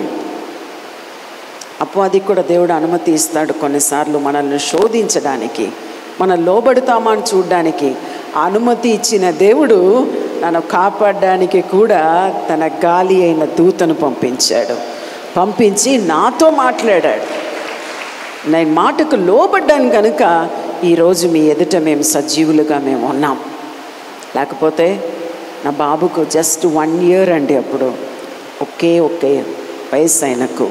అపవాది కూడా దేవుడు అనుమతి ఇస్తాడు కొన్నిసార్లు మనల్ని శోధించడానికి మనం లోబడతామా అని చూడడానికి అనుమతి ఇచ్చిన దేవుడు నన్ను కాపాడడానికి కూడా తన గాలి అయిన దూతను పంపించాడు పంపించి నాతో మాట్లాడాడు నేను మాటకు లోబడ్డాను కనుక ఈరోజు మీ ఎదుట మేము సజీవులుగా మేము ఉన్నాం లేకపోతే నా బాబుకు జస్ట్ వన్ ఇయర్ అండి అప్పుడు ఒకే ఒకే వయసు ఆయనకు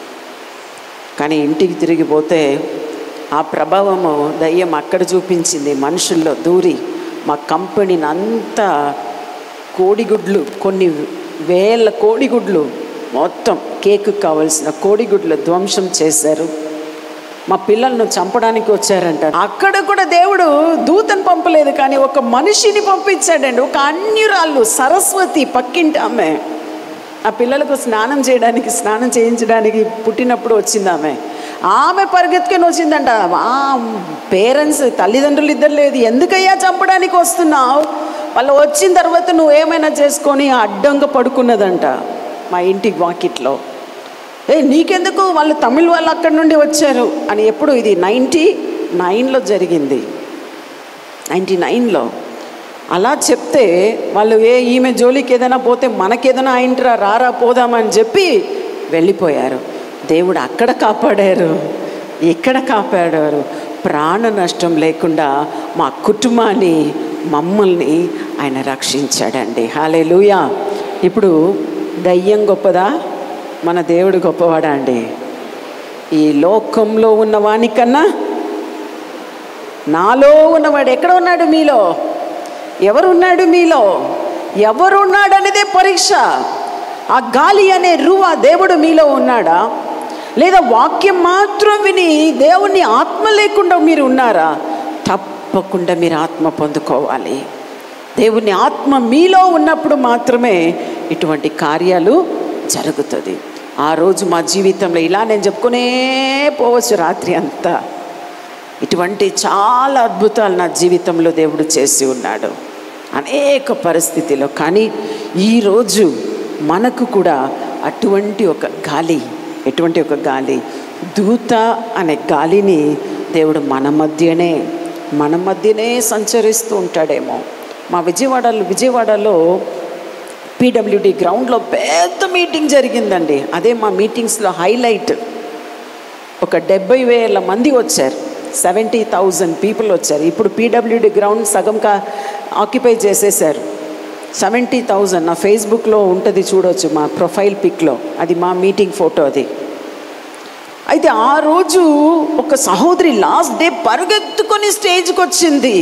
కానీ ఇంటికి తిరిగిపోతే ఆ ప్రభావము దయ్యం అక్కడ చూపించింది మనుషుల్లో దూరి మా కంపెనీని అంతా కోడిగుడ్లు కొన్ని వేల కోడిగుడ్లు మొత్తం కేకు కావలసిన కోడిగుడ్లు ధ్వంసం చేశారు మా పిల్లలను చంపడానికి వచ్చారంట అక్కడ కూడా దేవుడు దూతను పంపలేదు కానీ ఒక మనిషిని పంపించాడండి ఒక అన్యురాళ్ళు సరస్వతి పక్కింటి ఆమె ఆ పిల్లలకు స్నానం చేయడానికి స్నానం చేయించడానికి పుట్టినప్పుడు వచ్చింది ఆమె ఆమె పరిగెత్తుకొని వచ్చిందంట ఆ పేరెంట్స్ తల్లిదండ్రులు ఇద్దరు లేదు ఎందుకయ్యా చంపడానికి వస్తున్నావు వాళ్ళు వచ్చిన తర్వాత నువ్వు ఏమైనా చేసుకొని అడ్డంగా పడుకున్నదంట మా ఇంటి వాకిట్లో ఏ నీకెందుకు వాళ్ళు తమిళ వాళ్ళు అక్కడి నుండి వచ్చారు అని ఎప్పుడు ఇది నైంటీ నైన్లో జరిగింది నైంటీ నైన్లో అలా చెప్తే వాళ్ళు ఏ ఈమె జోలికి ఏదైనా పోతే మనకేదైనా అయింట్రా రారా పోదామని చెప్పి వెళ్ళిపోయారు దేవుడు అక్కడ కాపాడారు ఇక్కడ కాపాడారు ప్రాణ నష్టం లేకుండా మా కుటుంబాన్ని మమ్మల్ని ఆయన రక్షించాడండి హాలే ఇప్పుడు దయ్యం గొప్పదా మన దేవుడు గొప్పవాడా అండి ఈ లోకంలో ఉన్నవానికన్నా నాలో ఉన్నవాడు ఎక్కడ ఉన్నాడు మీలో ఎవరున్నాడు మీలో ఎవరున్నాడు అనేదే పరీక్ష ఆ గాలి అనే రువ దేవుడు మీలో ఉన్నాడా లేదా వాక్యం మాత్రం విని దేవుని ఆత్మ లేకుండా మీరు ఉన్నారా తప్పకుండా మీరు ఆత్మ పొందుకోవాలి దేవుని ఆత్మ మీలో ఉన్నప్పుడు మాత్రమే ఇటువంటి కార్యాలు జరుగుతుంది ఆ రోజు మా జీవితంలో ఇలా నేను చెప్పుకునే పోవచ్చు రాత్రి అంతా ఇటువంటి చాలా అద్భుతాలు నా జీవితంలో దేవుడు చేసి ఉన్నాడు అనేక పరిస్థితిలో కానీ ఈరోజు మనకు కూడా అటువంటి ఒక గాలి ఎటువంటి ఒక గాలి దూత అనే గాలిని దేవుడు మన మధ్యనే మన మధ్యనే సంచరిస్తూ ఉంటాడేమో మా విజయవాడలో విజయవాడలో పీడబ్ల్యూడి గ్రౌండ్లో పెద్ద మీటింగ్ జరిగిందండి అదే మా మీటింగ్స్లో హైలైట్ ఒక డెబ్బై వేల మంది వచ్చారు సెవెంటీ థౌజండ్ పీపుల్ వచ్చారు ఇప్పుడు పీడబ్ల్యూడి గ్రౌండ్ సగం కా ఆక్యుపై చేసేసారు సెవెంటీ థౌజండ్ నా ఫేస్బుక్లో ఉంటుంది చూడవచ్చు మా ప్రొఫైల్ పిక్లో అది మా మీటింగ్ ఫోటో అది అయితే ఆ రోజు ఒక సహోదరి లాస్ట్ డే పరుగెత్తుకొని స్టేజ్కి వచ్చింది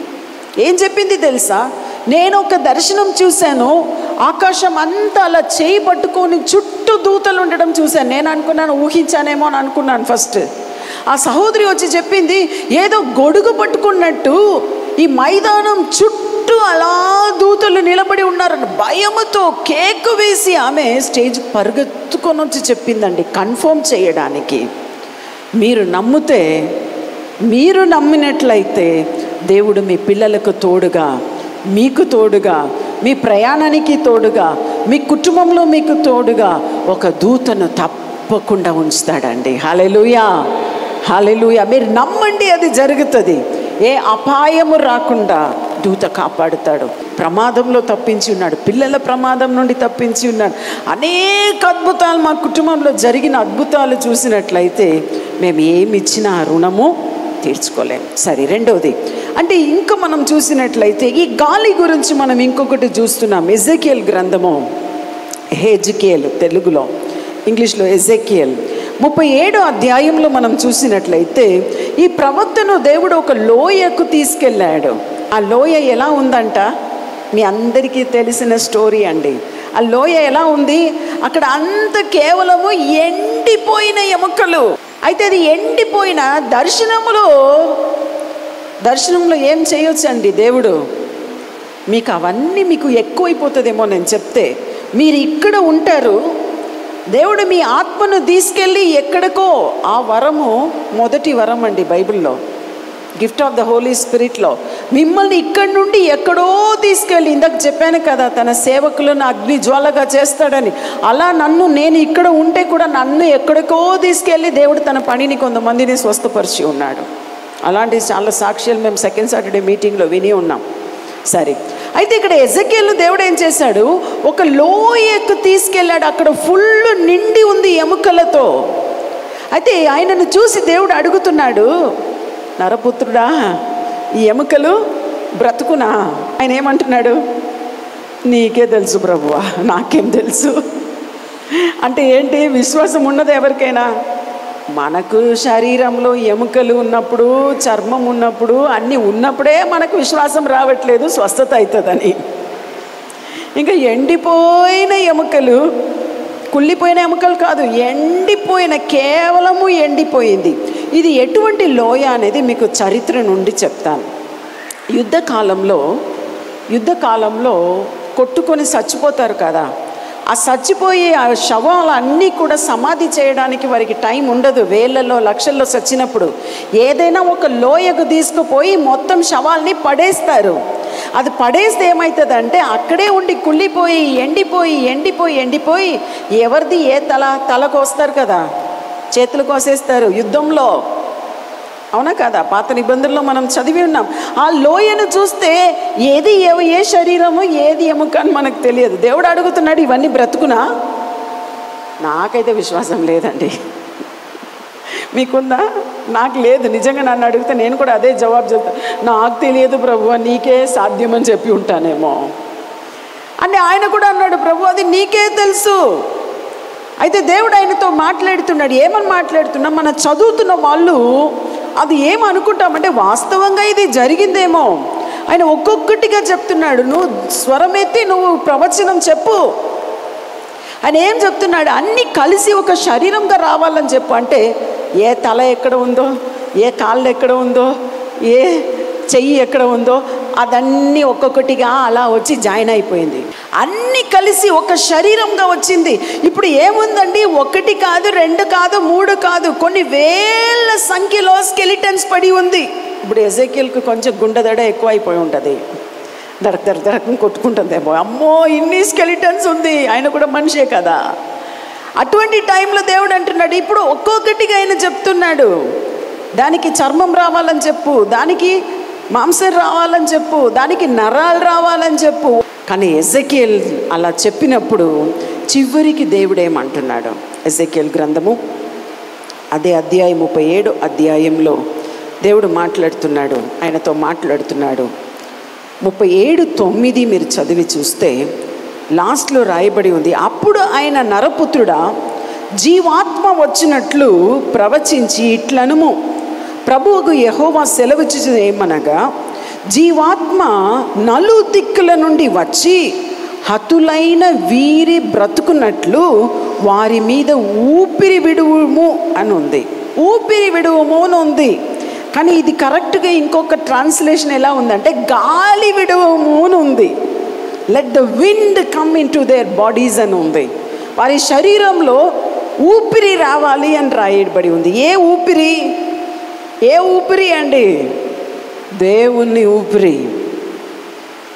ఏం చెప్పింది తెలుసా నేను ఒక దర్శనం చూశాను ఆకాశం అంతా అలా చేయి పట్టుకొని చుట్టూ దూతలు ఉండడం చూశాను నేను అనుకున్నాను ఊహించానేమో అని అనుకున్నాను ఫస్ట్ ఆ సహోదరి వచ్చి చెప్పింది ఏదో గొడుగు పట్టుకున్నట్టు ఈ మైదానం చుట్టూ అలా దూతలు నిలబడి ఉన్నారని భయముతో కేకు వేసి ఆమె స్టేజ్ పరుగెత్తుకొని వచ్చి చెప్పిందండి కన్ఫర్మ్ చేయడానికి మీరు నమ్మితే మీరు నమ్మినట్లయితే దేవుడు మీ పిల్లలకు తోడుగా మీకు తోడుగా మీ ప్రయాణానికి తోడుగా మీ కుటుంబంలో మీకు తోడుగా ఒక దూతను తప్పకుండా ఉంచుతాడండి హాలెలుయా హాలెలుయా మీరు నమ్మండి అది జరుగుతుంది ఏ అపాయము రాకుండా దూత కాపాడుతాడు ప్రమాదంలో తప్పించి ఉన్నాడు పిల్లల ప్రమాదం నుండి తప్పించి ఉన్నాడు అనేక అద్భుతాలు మా కుటుంబంలో జరిగిన అద్భుతాలు చూసినట్లయితే మేము ఏమి ఇచ్చినా ఆ రుణము తీర్చుకోలేం సరే రెండవది అంటే ఇంకా మనం చూసినట్లయితే ఈ గాలి గురించి మనం ఇంకొకటి చూస్తున్నాం ఎజెకియల్ గ్రంథము హేజికేల్ తెలుగులో ఇంగ్లీష్లో ఎజెకియల్ ముప్పై ఏడో అధ్యాయంలో మనం చూసినట్లయితే ఈ ప్రవక్తను దేవుడు ఒక లోయకు తీసుకెళ్ళాడు ఆ లోయ ఎలా ఉందంట మీ అందరికీ తెలిసిన స్టోరీ అండి ఆ లోయ ఎలా ఉంది అక్కడ అంత కేవలము ఎండిపోయిన ఎముకలు అయితే అది ఎండిపోయిన దర్శనములో దర్శనంలో ఏం చేయొచ్చండి దేవుడు మీకు అవన్నీ మీకు ఎక్కువైపోతుందేమో నేను చెప్తే మీరు ఇక్కడ ఉంటారు దేవుడు మీ ఆత్మను తీసుకెళ్ళి ఎక్కడికో ఆ వరము మొదటి వరం అండి బైబిల్లో గిఫ్ట్ ఆఫ్ ద హోలీ స్పిరిట్లో మిమ్మల్ని ఇక్కడి నుండి ఎక్కడో తీసుకెళ్ళి ఇందాక చెప్పాను కదా తన సేవకులను అగ్ని జ్వాలగా చేస్తాడని అలా నన్ను నేను ఇక్కడ ఉంటే కూడా నన్ను ఎక్కడికో తీసుకెళ్ళి దేవుడు తన పనిని కొంతమందిని స్వస్థపరిచి ఉన్నాడు అలాంటి చాలా సాక్ష్యాలు మేము సెకండ్ సాటర్డే మీటింగ్లో విని ఉన్నాం సరే అయితే ఇక్కడ ఎజకేల్ దేవుడు ఏం చేశాడు ఒక లోయకు తీసుకెళ్ళాడు అక్కడ ఫుల్ నిండి ఉంది ఎముకలతో అయితే ఆయనను చూసి దేవుడు అడుగుతున్నాడు నరపుత్రుడా ఈ ఎముకలు బ్రతుకునా ఆయన ఏమంటున్నాడు నీకే తెలుసు ప్రభువా నాకేం తెలుసు అంటే ఏంటి విశ్వాసం ఉన్నది ఎవరికైనా మనకు శరీరంలో ఎముకలు ఉన్నప్పుడు చర్మం ఉన్నప్పుడు అన్నీ ఉన్నప్పుడే మనకు విశ్వాసం రావట్లేదు స్వస్థత అవుతుందని ఇంకా ఎండిపోయిన ఎముకలు కుళ్ళిపోయిన ఎముకలు కాదు ఎండిపోయిన కేవలము ఎండిపోయింది ఇది ఎటువంటి లోయ అనేది మీకు చరిత్ర నుండి చెప్తాను యుద్ధకాలంలో యుద్ధకాలంలో కొట్టుకొని చచ్చిపోతారు కదా ఆ చచ్చిపోయే ఆ శవాలన్నీ కూడా సమాధి చేయడానికి వారికి టైం ఉండదు వేలల్లో లక్షల్లో చచ్చినప్పుడు ఏదైనా ఒక లోయకు తీసుకుపోయి మొత్తం శవాల్ని పడేస్తారు అది పడేస్తే ఏమవుతుందంటే అక్కడే ఉండి కుళ్ళిపోయి ఎండిపోయి ఎండిపోయి ఎండిపోయి ఎవరిది ఏ తల తల కోస్తారు కదా చేతులు కోసేస్తారు యుద్ధంలో అవునా కదా పాత నిబంధనలో మనం చదివి ఉన్నాం ఆ లోయను చూస్తే ఏది ఏ ఏ శరీరము ఏది ఎముక అని మనకు తెలియదు దేవుడు అడుగుతున్నాడు ఇవన్నీ బ్రతుకునా నాకైతే విశ్వాసం లేదండి మీకుందా నాకు లేదు నిజంగా నన్ను అడిగితే నేను కూడా అదే జవాబు చెప్తాను నాకు తెలియదు ప్రభు నీకే సాధ్యమని చెప్పి ఉంటానేమో అని ఆయన కూడా అన్నాడు ప్రభు అది నీకే తెలుసు అయితే దేవుడు ఆయనతో మాట్లాడుతున్నాడు ఏమని మాట్లాడుతున్నా మన చదువుతున్న వాళ్ళు అది ఏమనుకుంటామంటే వాస్తవంగా ఇది జరిగిందేమో ఆయన ఒక్కొక్కటిగా చెప్తున్నాడు నువ్వు స్వరమెత్తి నువ్వు ప్రవచనం చెప్పు ఆయన ఏం చెప్తున్నాడు అన్నీ కలిసి ఒక శరీరంగా రావాలని చెప్పు అంటే ఏ తల ఎక్కడ ఉందో ఏ కాళ్ళు ఎక్కడ ఉందో ఏ చెయ్యి ఎక్కడ ఉందో అదన్నీ ఒక్కొక్కటిగా అలా వచ్చి జాయిన్ అయిపోయింది అన్నీ కలిసి ఒక శరీరంగా వచ్చింది ఇప్పుడు ఏముందండి ఒకటి కాదు రెండు కాదు మూడు కాదు కొన్ని వేల సంఖ్యలో స్కెలిటన్స్ పడి ఉంది ఇప్పుడు ఎజేకియల్కి కొంచెం గుండెదడ ఎక్కువ అయిపోయి ఉంటుంది దడక్ దడక్ దడకం కొట్టుకుంటుందేమో అమ్మో ఇన్ని స్కెలిటన్స్ ఉంది ఆయన కూడా మనిషే కదా అటువంటి టైంలో దేవుడు అంటున్నాడు ఇప్పుడు ఒక్కొక్కటిగా ఆయన చెప్తున్నాడు దానికి చర్మం రావాలని చెప్పు దానికి మాంసం రావాలని చెప్పు దానికి నరాలు రావాలని చెప్పు కానీ ఎజకియల్ అలా చెప్పినప్పుడు చివరికి దేవుడు ఏమంటున్నాడు ఎజకియల్ గ్రంథము అదే అధ్యాయం ముప్పై ఏడు అధ్యాయంలో దేవుడు మాట్లాడుతున్నాడు ఆయనతో మాట్లాడుతున్నాడు ముప్పై ఏడు తొమ్మిది మీరు చదివి చూస్తే లాస్ట్లో రాయబడి ఉంది అప్పుడు ఆయన నరపుత్రుడా జీవాత్మ వచ్చినట్లు ప్రవచించి ఇట్లనుము ప్రభువుకు యహోవా సెలవిచ్చి ఏమనగా జీవాత్మ నలు దిక్కుల నుండి వచ్చి హతులైన వీరి బ్రతుకున్నట్లు వారి మీద ఊపిరి విడువుము అని ఉంది ఊపిరి విడువుము అని ఉంది కానీ ఇది కరెక్ట్గా ఇంకొక ట్రాన్స్లేషన్ ఎలా ఉందంటే గాలి విడువము అని ఉంది let the wind come into their bodies అని ఉంది వారి శరీరంలో ఊపిరి రావాలి అని రాయబడి ఉంది ఏ ఊపిరి ఏ ఊపిరి అండి దేవుని ఊపిరి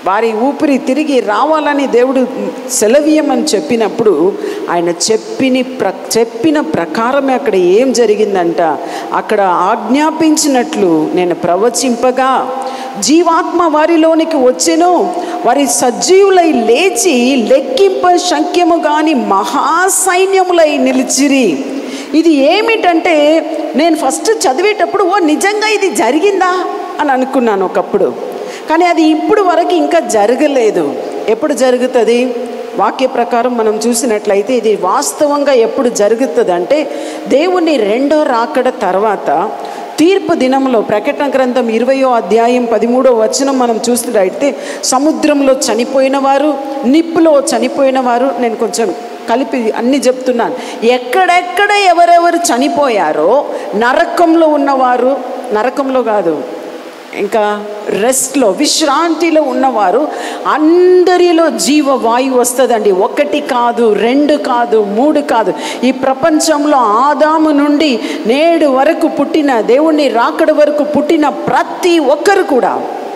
వారి ఊపిరి తిరిగి రావాలని దేవుడు సెలవీయమని చెప్పినప్పుడు ఆయన చెప్పిన ప్ర చెప్పిన ప్రకారమే అక్కడ ఏం జరిగిందంట అక్కడ ఆజ్ఞాపించినట్లు నేను ప్రవచింపగా జీవాత్మ వారిలోనికి వచ్చెను వారి సజీవులై లేచి లెక్కింప శంఖ్యము గాని మహాసైన్యములై నిలిచిరి ఇది ఏమిటంటే నేను ఫస్ట్ చదివేటప్పుడు ఓ నిజంగా ఇది జరిగిందా అని అనుకున్నాను ఒకప్పుడు కానీ అది ఇప్పుడు వరకు ఇంకా జరగలేదు ఎప్పుడు జరుగుతుంది వాక్య ప్రకారం మనం చూసినట్లయితే ఇది వాస్తవంగా ఎప్పుడు జరుగుతుంది అంటే దేవుని రెండో రాకడ తర్వాత తీర్పు దినంలో ప్రకటన గ్రంథం ఇరవయో అధ్యాయం పదిమూడో వచనం మనం చూసినట్లయితే సముద్రంలో చనిపోయిన వారు నిప్పులో చనిపోయిన వారు నేను కొంచెం కలిపి అన్ని చెప్తున్నాను ఎక్కడెక్కడ ఎవరెవరు చనిపోయారో నరకంలో ఉన్నవారు నరకంలో కాదు ఇంకా రెస్ట్లో విశ్రాంతిలో ఉన్నవారు అందరిలో జీవవాయువు వస్తుందండి ఒకటి కాదు రెండు కాదు మూడు కాదు ఈ ప్రపంచంలో ఆదాము నుండి నేడు వరకు పుట్టిన దేవుణ్ణి రాకడ వరకు పుట్టిన ప్రతి ఒక్కరు కూడా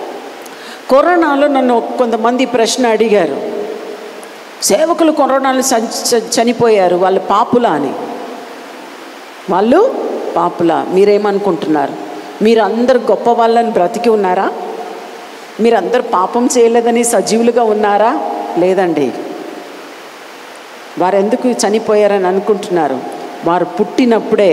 కరోనాలో నన్ను కొంతమంది ప్రశ్న అడిగారు సేవకులు కరోనాలు చనిపోయారు వాళ్ళు పాపులా అని వాళ్ళు పాపులా మీరేమనుకుంటున్నారు మీరు అందరు గొప్ప వాళ్ళని బ్రతికి ఉన్నారా మీరందరు పాపం చేయలేదని సజీవులుగా ఉన్నారా లేదండి వారెందుకు చనిపోయారని అనుకుంటున్నారు వారు పుట్టినప్పుడే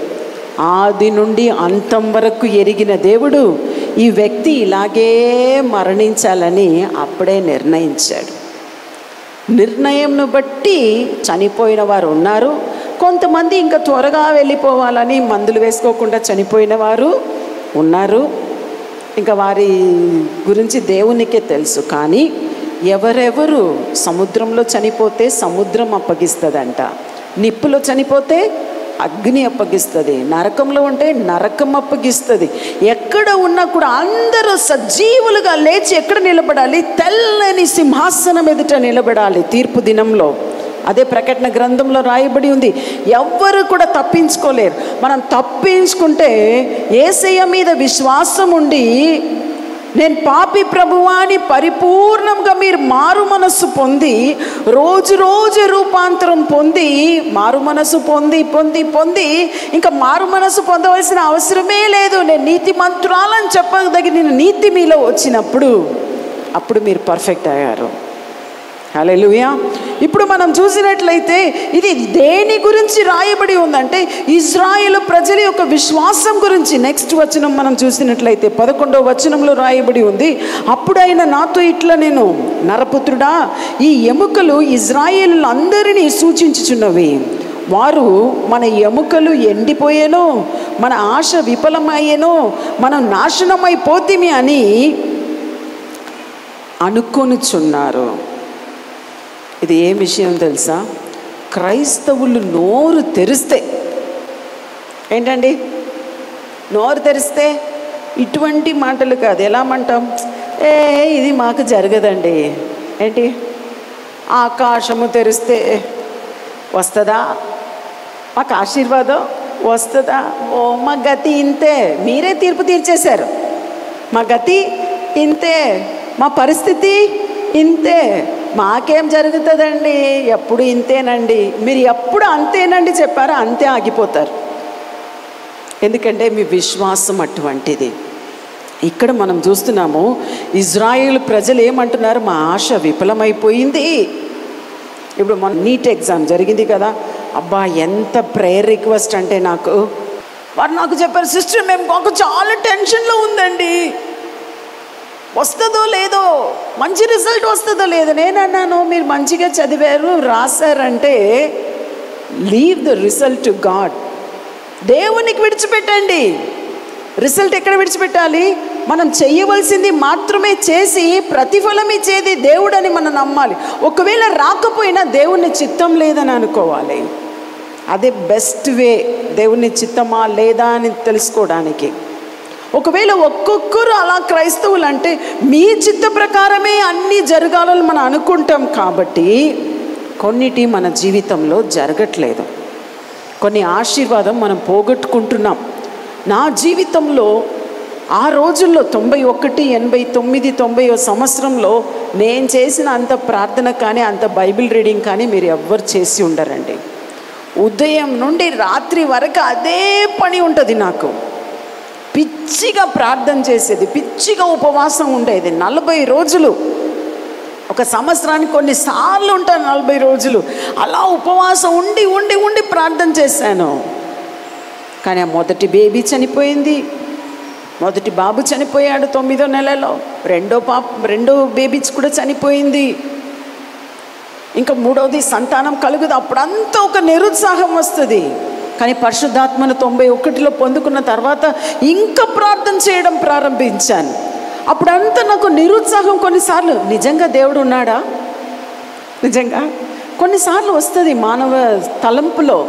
ఆది నుండి అంతం వరకు ఎరిగిన దేవుడు ఈ వ్యక్తి ఇలాగే మరణించాలని అప్పుడే నిర్ణయించాడు నిర్ణయంను బట్టి చనిపోయిన వారు ఉన్నారు కొంతమంది ఇంకా త్వరగా వెళ్ళిపోవాలని మందులు వేసుకోకుండా చనిపోయిన వారు ఉన్నారు ఇంకా వారి గురించి దేవునికే తెలుసు కానీ ఎవరెవరు సముద్రంలో చనిపోతే సముద్రం అప్పగిస్తుందంట నిప్పులో చనిపోతే అగ్ని అప్పగిస్తుంది నరకంలో ఉంటే నరకం అప్పగిస్తుంది ఎక్కడ ఉన్నా కూడా అందరూ సజీవులుగా లేచి ఎక్కడ నిలబడాలి తెల్లని సింహాసనం ఎదుట నిలబడాలి తీర్పు దినంలో అదే ప్రకటన గ్రంథంలో రాయబడి ఉంది ఎవ్వరు కూడా తప్పించుకోలేరు మనం తప్పించుకుంటే ఏసయ్య మీద విశ్వాసం ఉండి నేను పాపి ప్రభువాని పరిపూర్ణంగా మీరు మారు మనస్సు పొంది రోజు రోజు రూపాంతరం పొంది మారు మనస్సు పొంది పొంది పొంది ఇంకా మారు మనస్సు పొందవలసిన అవసరమే లేదు నేను నీతి మంత్రాలని చెప్పదగిన నీతి మీలో వచ్చినప్పుడు అప్పుడు మీరు పర్ఫెక్ట్ అయ్యారు హల్లెలూయా ఇప్పుడు మనం చూసినట్లయితే ఇది దేని గురించి రాయబడి ఉందంటే ఇజ్రాయేల్ ప్రజల యొక్క విశ్వాసం గురించి నెక్స్ట్ వచనం మనం చూసినట్లయితే పదకొండవ వచనంలో రాయబడి ఉంది అప్పుడు ఆయన నాతో ఇట్లా నేను నరపుత్రుడా ఈ ఎముకలు ఇజ్రాయేల్ అందరినీ సూచించుచున్నవి వారు మన ఎముకలు ఎండిపోయేనో మన ఆశ విఫలమయ్యేనో మనం నాశనమైపోతిమి అని అనుకొనుచున్నారు ఇది ఏ విషయం తెలుసా క్రైస్తవులు నోరు తెరిస్తే ఏంటండి నోరు తెరిస్తే ఇటువంటి మాటలు కాదు ఎలా అంటాం ఏ ఇది మాకు జరగదండి ఏంటి ఆకాశము తెరిస్తే వస్తుందా మాకు ఆశీర్వాదం వస్తుందా ఓ మా గతి ఇంతే మీరే తీర్పు తీర్చేశారు మా గతి ఇంతే మా పరిస్థితి ఇంతే మాకేం జరుగుతుందండి ఎప్పుడు ఇంతేనండి మీరు ఎప్పుడు అంతేనండి చెప్పారో అంతే ఆగిపోతారు ఎందుకంటే మీ విశ్వాసం అటువంటిది ఇక్కడ మనం చూస్తున్నాము ఇజ్రాయిల్ ప్రజలు ఏమంటున్నారు మా ఆశ విఫలమైపోయింది ఇప్పుడు మన నీట్ ఎగ్జామ్ జరిగింది కదా అబ్బా ఎంత ప్రేయర్ రిక్వెస్ట్ అంటే నాకు వారు నాకు చెప్పారు సిస్టర్ మేము మాకు చాలా టెన్షన్లో ఉందండి వస్తుందో లేదో మంచి రిజల్ట్ వస్తుందో లేదో నేను అన్నాను మీరు మంచిగా చదివారు రాశారంటే leave the result to God దేవునికి విడిచిపెట్టండి రిజల్ట్ ఎక్కడ విడిచిపెట్టాలి మనం చెయ్యవలసింది మాత్రమే చేసి ప్రతిఫలం ఇచ్చేది దేవుడని మనం నమ్మాలి ఒకవేళ రాకపోయినా దేవుని చిత్తం లేదని అనుకోవాలి అదే బెస్ట్ వే దేవుని చిత్తమా లేదా అని తెలుసుకోవడానికి ఒకవేళ ఒక్కొక్కరు అలా క్రైస్తవులు అంటే మీ చిత్త ప్రకారమే అన్నీ జరగాలని మనం అనుకుంటాం కాబట్టి కొన్నిటి మన జీవితంలో జరగట్లేదు కొన్ని ఆశీర్వాదం మనం పోగొట్టుకుంటున్నాం నా జీవితంలో ఆ రోజుల్లో తొంభై ఒకటి ఎనభై తొమ్మిది తొంభై సంవత్సరంలో నేను చేసిన అంత ప్రార్థన కానీ అంత బైబిల్ రీడింగ్ కానీ మీరు ఎవ్వరు చేసి ఉండరండి ఉదయం నుండి రాత్రి వరకు అదే పని ఉంటుంది నాకు పిచ్చిగా ప్రార్థన చేసేది పిచ్చిగా ఉపవాసం ఉండేది నలభై రోజులు ఒక సంవత్సరానికి కొన్నిసార్లు ఉంటాను నలభై రోజులు అలా ఉపవాసం ఉండి ఉండి ఉండి ప్రార్థన చేశాను కానీ ఆ మొదటి బేబీ చనిపోయింది మొదటి బాబు చనిపోయాడు తొమ్మిదో నెలలో రెండో పాప రెండో బేబీస్ కూడా చనిపోయింది ఇంకా మూడవది సంతానం కలుగుదు అప్పుడంతా ఒక నిరుత్సాహం వస్తుంది కానీ పరిశుద్ధాత్మను తొంభై ఒకటిలో పొందుకున్న తర్వాత ఇంకా ప్రార్థన చేయడం ప్రారంభించాను అప్పుడంతా నాకు నిరుత్సాహం కొన్నిసార్లు నిజంగా దేవుడు ఉన్నాడా నిజంగా కొన్నిసార్లు వస్తుంది మానవ తలంపులో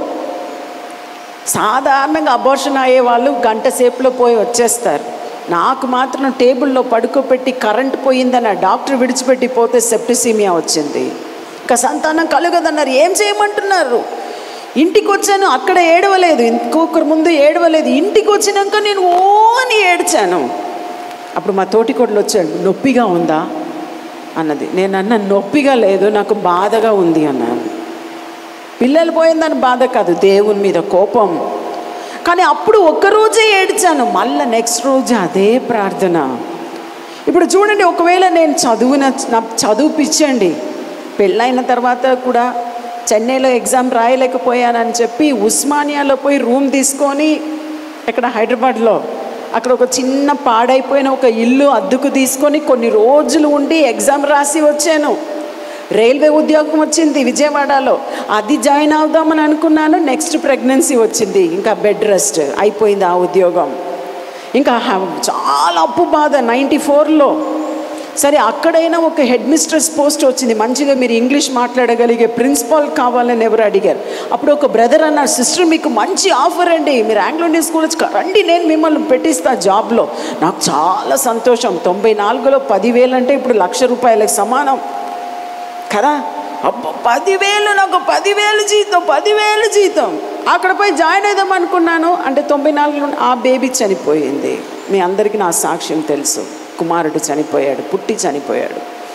సాధారణంగా అబోర్షన్ అయ్యే వాళ్ళు గంట సేపులో పోయి వచ్చేస్తారు నాకు మాత్రం టేబుల్లో పడుకోబెట్టి కరెంట్ పోయిందని ఆ డాక్టర్ విడిచిపెట్టి పోతే సెప్టిసీమియా వచ్చింది ఇంకా సంతానం కలగదన్నారు ఏం చేయమంటున్నారు ఇంటికి వచ్చాను అక్కడ ఏడవలేదు ఇంకొకరి ముందు ఏడవలేదు ఇంటికి వచ్చినాక నేను ఓ అని ఏడ్చాను అప్పుడు మా తోటికోడలు వచ్చాడు నొప్పిగా ఉందా అన్నది నేను అన్న నొప్పిగా లేదు నాకు బాధగా ఉంది అన్నాను పిల్లలు పోయిందని బాధ కాదు దేవుని మీద కోపం కానీ అప్పుడు ఒక్కరోజే ఏడ్చాను మళ్ళీ నెక్స్ట్ రోజు అదే ప్రార్థన ఇప్పుడు చూడండి ఒకవేళ నేను చదువున నా చదువు పిచ్చండి పెళ్ళైన తర్వాత కూడా చెన్నైలో ఎగ్జామ్ రాయలేకపోయానని చెప్పి ఉస్మానియాలో పోయి రూమ్ తీసుకొని ఇక్కడ హైదరాబాద్లో అక్కడ ఒక చిన్న పాడైపోయిన ఒక ఇల్లు అద్దెకు తీసుకొని కొన్ని రోజులు ఉండి ఎగ్జామ్ రాసి వచ్చాను రైల్వే ఉద్యోగం వచ్చింది విజయవాడలో అది జాయిన్ అవుదామని అనుకున్నాను నెక్స్ట్ ప్రెగ్నెన్సీ వచ్చింది ఇంకా బెడ్ రెస్ట్ అయిపోయింది ఆ ఉద్యోగం ఇంకా హ- చాలా అప్పు బాధ నైంటీ ఫోర్లో సరే అక్కడైనా ఒక హెడ్ మిస్ట్రెస్ పోస్ట్ వచ్చింది మంచిగా మీరు ఇంగ్లీష్ మాట్లాడగలిగే ప్రిన్సిపాల్ కావాలని ఎవరు అడిగారు అప్పుడు ఒక బ్రదర్ అన్నారు సిస్టర్ మీకు మంచి ఆఫర్ అండి మీరు ఆంగ్లో ఇండియన్ స్కూల్ వచ్చి రండి నేను మిమ్మల్ని పెట్టిస్తా జాబ్లో నాకు చాలా సంతోషం తొంభై నాలుగులో పదివేలు అంటే ఇప్పుడు లక్ష రూపాయలకు సమానం కదా అబ్బో పదివేలు నాకు పదివేలు జీతం పదివేలు జీతం అక్కడ పోయి జాయిన్ అవుదాం అనుకున్నాను అంటే తొంభై నాలుగులో ఆ బేబీ చనిపోయింది మీ అందరికీ నా సాక్ష్యం తెలుసు కుమారుడు చనిపోయాడు పుట్టి చనిపోయాడు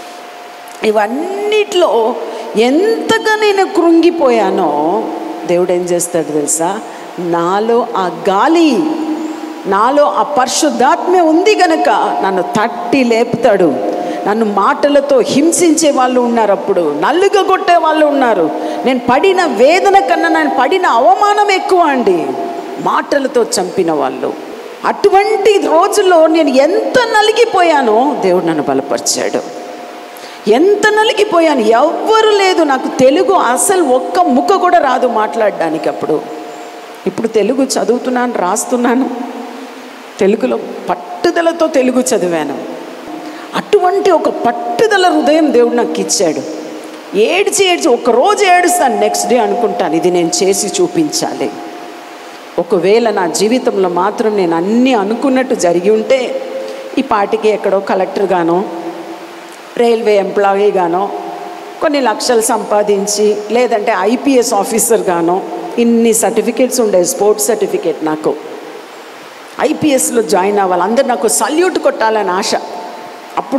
ఇవన్నిట్లో ఎంతగా నేను కృంగిపోయానో దేవుడు ఏం చేస్తాడు తెలుసా నాలో ఆ గాలి నాలో ఆ పరిశుద్ధాత్మ ఉంది గనక నన్ను తట్టి లేపుతాడు నన్ను మాటలతో హింసించే వాళ్ళు ఉన్నారు అప్పుడు నల్లుగా కొట్టే వాళ్ళు ఉన్నారు నేను పడిన వేదన కన్నా నేను పడిన అవమానం ఎక్కువ అండి మాటలతో చంపిన వాళ్ళు అటువంటి రోజుల్లో నేను ఎంత నలిగిపోయానో దేవుడు నన్ను బలపరిచాడు ఎంత నలిగిపోయాను ఎవ్వరు లేదు నాకు తెలుగు అసలు ఒక్క ముక్క కూడా రాదు మాట్లాడడానికి అప్పుడు ఇప్పుడు తెలుగు చదువుతున్నాను రాస్తున్నాను తెలుగులో పట్టుదలతో తెలుగు చదివాను అటువంటి ఒక పట్టుదల హృదయం దేవుడు నాకు ఇచ్చాడు ఏడ్చి ఏడ్చి ఒక రోజు ఏడుస్తాను నెక్స్ట్ డే అనుకుంటాను ఇది నేను చేసి చూపించాలి ఒకవేళ నా జీవితంలో మాత్రం నేను అన్నీ అనుకున్నట్టు జరిగి ఉంటే ఈ పాటికి ఎక్కడో కలెక్టర్ గానో రైల్వే ఎంప్లాయీ గానో కొన్ని లక్షలు సంపాదించి లేదంటే ఐపీఎస్ ఆఫీసర్ గానో ఇన్ని సర్టిఫికేట్స్ ఉండే స్పోర్ట్స్ సర్టిఫికేట్ నాకు ఐపీఎస్లో జాయిన్ అవ్వాలి అందరు నాకు సల్యూట్ కొట్టాలని ఆశ అప్పుడు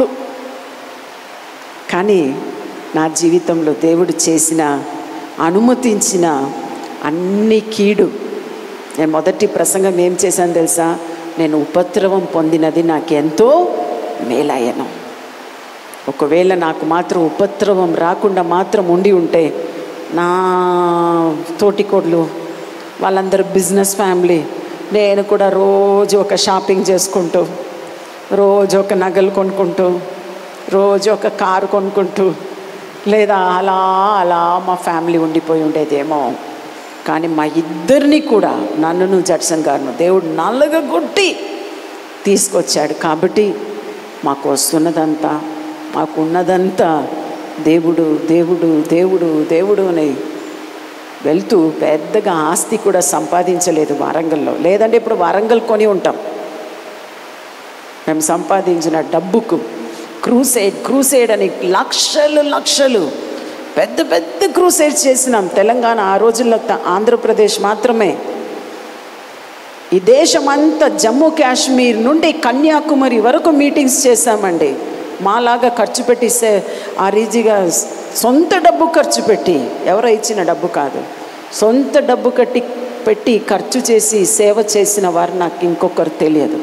కానీ నా జీవితంలో దేవుడు చేసిన అనుమతించిన అన్ని కీడు నేను మొదటి ప్రసంగం ఏం చేశాను తెలుసా నేను ఉపద్రవం పొందినది నాకెంతో మేలయ్యను ఒకవేళ నాకు మాత్రం ఉపద్రవం రాకుండా మాత్రం ఉండి ఉంటే నా తోటికోడ్లు వాళ్ళందరూ బిజినెస్ ఫ్యామిలీ నేను కూడా రోజు ఒక షాపింగ్ చేసుకుంటూ రోజు ఒక నగలు కొనుక్కుంటూ రోజు ఒక కారు కొనుక్కుంటూ లేదా అలా అలా మా ఫ్యామిలీ ఉండిపోయి ఉండేదేమో కానీ మా ఇద్దరిని కూడా నన్నును జడ్సన్ గారును దేవుడు నల్లగొట్టి తీసుకొచ్చాడు కాబట్టి మాకు వస్తున్నదంతా మాకు ఉన్నదంతా దేవుడు దేవుడు దేవుడు దేవుడు అని వెళ్తూ పెద్దగా ఆస్తి కూడా సంపాదించలేదు వరంగల్లో లేదంటే ఇప్పుడు వరంగల్ కొని ఉంటాం మేము సంపాదించిన డబ్బుకు క్రూసైడ్ క్రూసైడ్ అని లక్షలు లక్షలు పెద్ద పెద్ద క్రూసైడ్ చేసినాం తెలంగాణ ఆ రోజుల్లో త- ఆంధ్రప్రదేశ్ మాత్రమే ఈ దేశమంతా జమ్మూ కాశ్మీర్ నుండి కన్యాకుమారి వరకు మీటింగ్స్ చేశామండి మాలాగా ఖర్చు పెట్టి సే ఆ రీజిగా సొంత డబ్బు ఖర్చు పెట్టి ఎవరో ఇచ్చిన డబ్బు కాదు సొంత డబ్బు కట్టి పెట్టి ఖర్చు చేసి సేవ చేసిన వారు నాకు ఇంకొకరు తెలియదు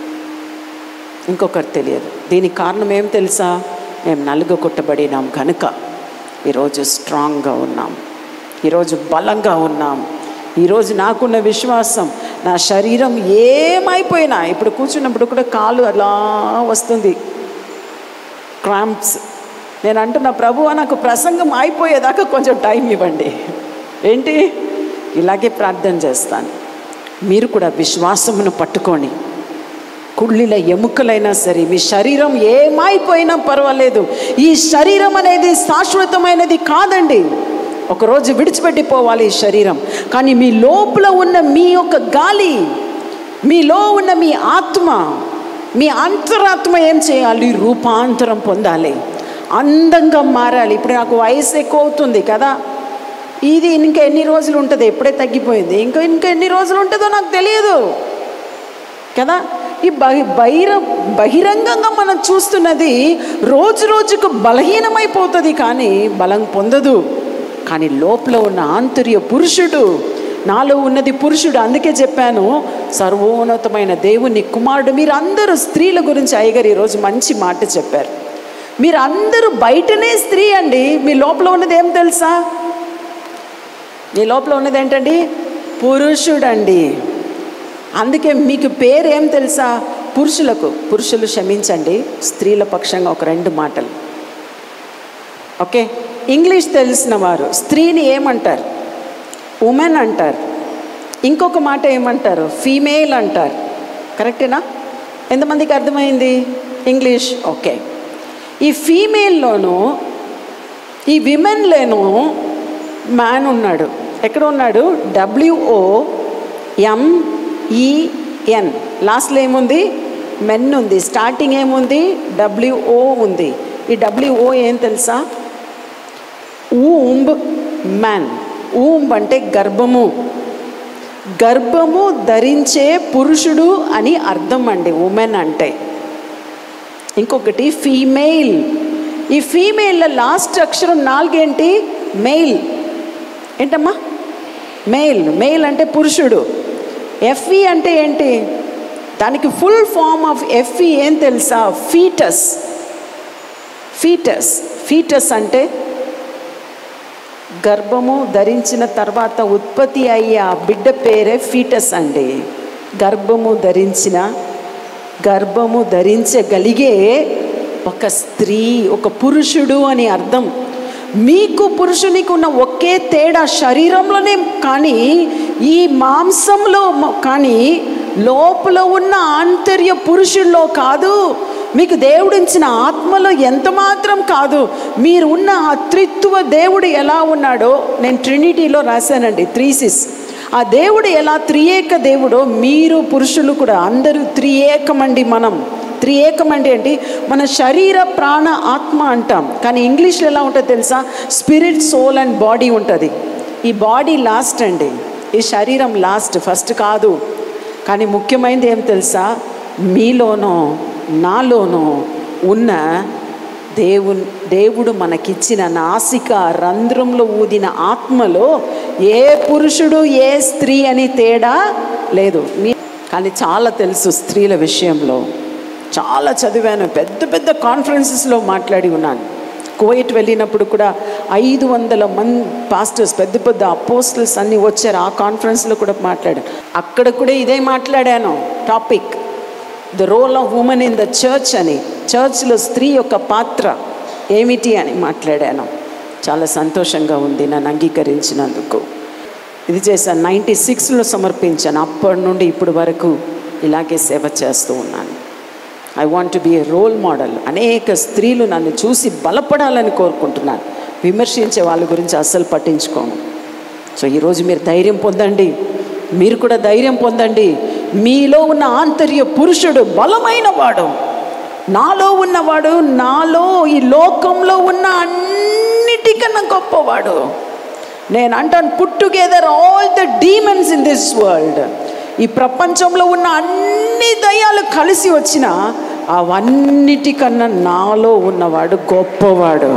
ఇంకొకరు తెలియదు దీనికి కారణం ఏం తెలుసా మేము నలుగుకొట్టబడినాం కనుక ఈరోజు స్ట్రాంగ్గా ఉన్నాం ఈరోజు బలంగా ఉన్నాం ఈరోజు నాకున్న విశ్వాసం నా శరీరం ఏమైపోయినా ఇప్పుడు కూర్చున్నప్పుడు కూడా కాలు అలా వస్తుంది క్రాంప్స్ నేను అంటున్న ప్రభు నాకు ప్రసంగం అయిపోయేదాకా కొంచెం టైం ఇవ్వండి ఏంటి ఇలాగే ప్రార్థన చేస్తాను మీరు కూడా విశ్వాసమును పట్టుకొని కుళ్ళిన ఎముకలైనా సరే మీ శరీరం ఏమైపోయినా పర్వాలేదు ఈ శరీరం అనేది శాశ్వతమైనది కాదండి ఒకరోజు విడిచిపెట్టి పోవాలి ఈ శరీరం కానీ మీ లోపల ఉన్న మీ యొక్క గాలి మీలో ఉన్న మీ ఆత్మ మీ అంతరాత్మ ఏం చేయాలి రూపాంతరం పొందాలి అందంగా మారాలి ఇప్పుడు నాకు వయసు ఎక్కువ అవుతుంది కదా ఇది ఇంకా ఎన్ని రోజులు ఉంటుంది ఎప్పుడే తగ్గిపోయింది ఇంకా ఇంకా ఎన్ని రోజులు ఉంటుందో నాకు తెలియదు కదా ఈ బహి బహిర బహిరంగంగా మనం చూస్తున్నది రోజు రోజుకు బలహీనమైపోతుంది కానీ బలం పొందదు కానీ లోపల ఉన్న ఆంతర్య పురుషుడు నాలో ఉన్నది పురుషుడు అందుకే చెప్పాను సర్వోన్నతమైన దేవుని కుమారుడు మీరు అందరూ స్త్రీల గురించి అయ్యగారు ఈరోజు మంచి మాట చెప్పారు మీరు అందరూ బయటనే స్త్రీ అండి మీ లోపల ఉన్నది ఏం తెలుసా మీ లోపల ఉన్నది ఏంటండి పురుషుడండి అందుకే మీకు పేరు ఏం తెలుసా పురుషులకు పురుషులు క్షమించండి స్త్రీల పక్షంగా ఒక రెండు మాటలు ఓకే ఇంగ్లీష్ తెలిసిన వారు స్త్రీని ఏమంటారు ఉమెన్ అంటారు ఇంకొక మాట ఏమంటారు ఫీమేల్ అంటారు కరెక్టేనా ఎంతమందికి అర్థమైంది ఇంగ్లీష్ ఓకే ఈ ఫీమేల్లోనూ ఈ విమెన్లోనూ మ్యాన్ ఉన్నాడు ఎక్కడ ఉన్నాడు డబ్ల్యూఓ ఎంఈఎన్ లాస్ట్లో ఏముంది మెన్ ఉంది స్టార్టింగ్ ఏముంది డబ్ల్యూఓ ఉంది ఈ డబ్ల్యూఓ ఏం తెలుసా ఊంబ్ మ్యాన్ ఊంబ్ అంటే గర్భము గర్భము ధరించే పురుషుడు అని అర్థం అండి ఉమెన్ అంటే ఇంకొకటి ఫీమేల్ ఈ ఫీమేల్లో లాస్ట్ అక్షరం నాలుగేంటి మెయిల్ ఏంటమ్మా మెయిల్ మెయిల్ అంటే పురుషుడు ఎఫ్ఈ అంటే ఏంటి దానికి ఫుల్ ఫామ్ ఆఫ్ ఎఫ్ఈ ఏం తెలుసా ఫీటస్ ఫీటస్ ఫీటస్ అంటే గర్భము ధరించిన తర్వాత ఉత్పత్తి అయ్యే ఆ బిడ్డ పేరే ఫీటస్ అండి గర్భము ధరించిన గర్భము ధరించగలిగే ఒక స్త్రీ ఒక పురుషుడు అని అర్థం మీకు పురుషునికి ఉన్న ఒకే తేడా శరీరంలోనే కానీ ఈ మాంసంలో మ- కానీ లోపల ఉన్న ఆంతర్య పురుషుల్లో కాదు మీకు దేవుడిచ్చిన ఆత్మలో ఎంత మాత్రం కాదు మీరు ఉన్న ఆ త్రిత్వ దేవుడు ఎలా ఉన్నాడో నేను ట్రినిటీలో రాశానండి త్రీసిస్ ఆ దేవుడు ఎలా త్రియేక దేవుడో మీరు పురుషులు కూడా అందరూ త్రియేకమండి మనం త్రియేకమండి ఏంటి మన శరీర ప్రాణ ఆత్మ అంటాం కానీ ఇంగ్లీష్లో ఎలా ఉంటుందో తెలుసా స్పిరిట్ సోల్ అండ్ బాడీ ఉంటుంది ఈ బాడీ లాస్ట్ అండి ఈ శరీరం లాస్ట్ ఫస్ట్ కాదు కానీ ముఖ్యమైనది ఏం తెలుసా మీలోనో నాలోనో ఉన్న దేవు దేవుడు మనకిచ్చిన నాసిక రంధ్రంలో ఊదిన ఆత్మలో ఏ పురుషుడు ఏ స్త్రీ అని తేడా లేదు మీ కానీ చాలా తెలుసు స్త్రీల విషయంలో చాలా చదివాను పెద్ద పెద్ద కాన్ఫరెన్సెస్లో మాట్లాడి ఉన్నాను కువైట్ వెళ్ళినప్పుడు కూడా ఐదు వందల మంది పాస్టర్స్ పెద్ద పెద్ద అపోస్టల్స్ అన్నీ వచ్చారు ఆ కాన్ఫరెన్స్లో కూడా మాట్లాడాను అక్కడ కూడా ఇదే మాట్లాడాను topic the role of women in the church అని చర్చ్లో స్త్రీ యొక్క పాత్ర ఏమిటి అని మాట్లాడాను చాలా సంతోషంగా ఉంది నన్ను అంగీకరించినందుకు ఇది చేశాను నైంటీ సిక్స్లో సమర్పించాను అప్పటి నుండి ఇప్పటి వరకు ఇలాగే సేవ చేస్తూ ఉన్నాను I want to be a role model అనేక స్త్రీలు నన్ను చూసి బలపడాలని కోరుకుంటున్నాను విమర్శించే వాళ్ళ గురించి అస్సలు పట్టించుకోను సో ఈరోజు మీరు ధైర్యం పొందండి మీరు కూడా ధైర్యం పొందండి మీలో ఉన్న ఆంతర్య పురుషుడు బలమైన వాడు నాలో ఉన్నవాడు నాలో ఈ లోకంలో ఉన్న అన్నిటికన్నా గొప్పవాడు నేను అంటాను put together all the demons in this world ఈ ప్రపంచంలో ఉన్న అన్ని దయ్యాలు కలిసి వచ్చినా అవన్నిటికన్నా నాలో ఉన్నవాడు గొప్పవాడు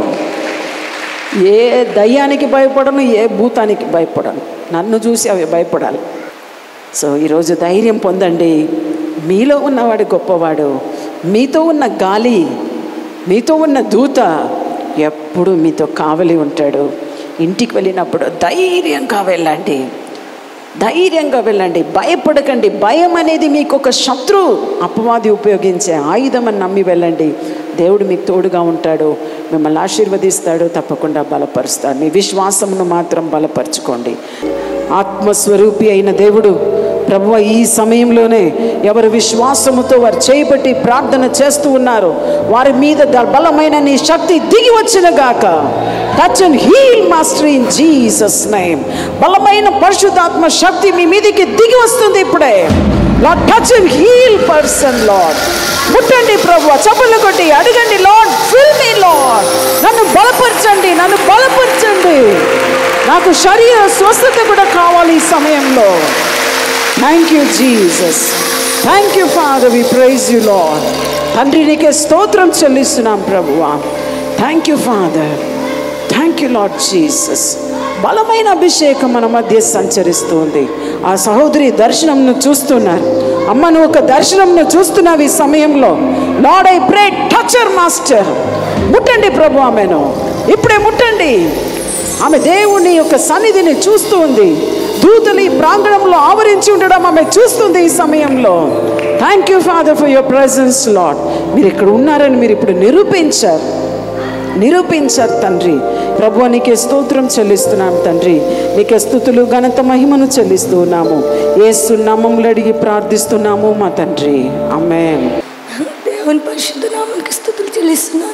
ఏ దయ్యానికి భయపడను ఏ భూతానికి భయపడను నన్ను చూసి అవి భయపడాలి సో ఈరోజు ధైర్యం పొందండి మీలో ఉన్నవాడు గొప్పవాడు మీతో ఉన్న గాలి మీతో ఉన్న దూత ఎప్పుడు మీతో కావలి ఉంటాడు ఇంటికి వెళ్ళినప్పుడు ధైర్యంగా వెళ్ళండి ధైర్యంగా వెళ్ళండి భయపడకండి భయం అనేది మీకు ఒక శత్రు అపవాది ఉపయోగించే ఆయుధం అని నమ్మి వెళ్ళండి దేవుడు మీకు తోడుగా ఉంటాడు మిమ్మల్ని ఆశీర్వదిస్తాడు తప్పకుండా బలపరుస్తాడు మీ విశ్వాసమును మాత్రం బలపరచుకోండి ఆత్మస్వరూపి అయిన దేవుడు ప్రభువ ఈ సమయంలోనే ఎవరు విశ్వాసముతో వారు చేయబట్టి ప్రార్థన చేస్తూ ఉన్నారు వారి మీద ద- బలమైన నీ శక్తి దిగి వచ్చిన గాక touch and heal master in Jesus name బలమైన పరిశుద్ధాత్మ శక్తి మీ మీదకి దిగి వస్తుంది ఇప్పుడే Lord touch and heal person Lord ముట్టండి ప్రభు చప్పలు కొట్టి అడగండి లార్డ్ ఫిల్ మీ లార్డ్ నన్ను బలపరచండి నన్ను బలపరచండి నాకు శరీర స్వస్థత కూడా కావాలి ఈ సమయంలో thank you Jesus thank you Father we praise you Lord తండ్రి నీకే స్తోత్రం చెల్లిస్తున్నాం ప్రభువా thank you Father thank you Lord Jesus బలమైన అభిషేకం మన మధ్య సంచరిస్తుంది ఆ సహోదరి దర్శనంను చూస్తున్నారు అమ్మ నువ్వు ఒక దర్శనంను చూస్తున్నావు ఈ సమయంలో Lord I pray touch her master ముట్టండి ప్రభు ఆమెను ఇప్పుడే ముట్టండి ఆమె దేవుని యొక్క సన్నిధిని చూస్తూ ఉంది దూతలు ఈ ప్రాంగణంలో ఆవరించి ఉండడం ఆమె చూస్తుంది ఈ సమయంలో thank you Father for your presence Lord మీరు ఇక్కడ ఉన్నారని మీరు ఇప్పుడు నిరూపించారు నిరూపించారు తండ్రి ప్రభు నీకే స్తోత్రం చెల్లిస్తున్నాం తండ్రి నీకే స్థుతులు ఘనత మహిమను చెల్లిస్తూ ఉన్నాము ఏసు నామంలో అడిగి ప్రార్థిస్తున్నాము మా తండ్రి అమ్మేన్ దేవుని పరిశుద్ధ నామానికి స్థుతులు చెల్లిస్తున్నాను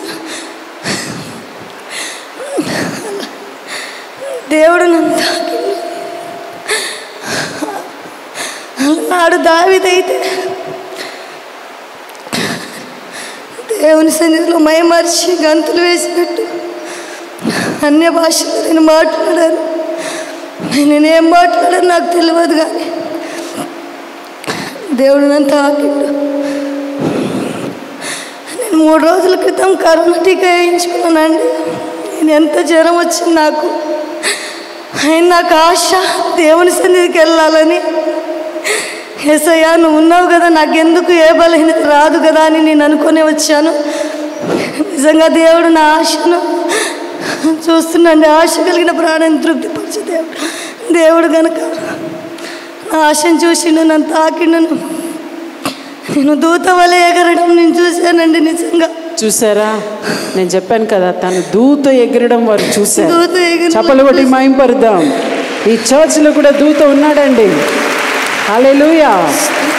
దేవుడు నన్ను తాకిండు నాడు దావిదైతే దేవుని సన్నిధిలో మైమర్చి గంతులు వేసినట్టు అన్య భాషలో నేను మాట్లాడాను నేనేం మాట్లాడాను నాకు తెలియదు కానీ దేవుడు నన్ను తాకిండు నేను మూడు రోజుల క్రితం కరోనా టీకా వేయించుకున్నానండి నేను ఎంత జ్వరం వచ్చింది నాకు ఆయన నాకు ఆశ దేవుని సన్నిధికి వెళ్ళాలని ఏసయ్యా నువ్వు ఉన్నావు కదా నాకెందుకు ఏ బలహీనత రాదు కదా అని నేను అనుకునే వచ్చాను నిజంగా దేవుడు నా ఆశను చూస్తున్నాండి ఆశ కలిగిన ప్రాణాన్ని తృప్తిపరిచే దేవుడు దేవుడు గనక నా ఆశను చూసిండు నన్ను తాకిండు నేను దూత వలె ఎగరడం నేను చూశానండి నిజంగా చూసారా నేను చెప్పాను కదా తను దూత ఎగరడం వారు చూశారు దూత ఎగరడం చప్పలు కొట్టి మాయింపరుద్దాం ఈ చర్చ్లో కూడా దూత ఉన్నాడండి హల్లెలూయా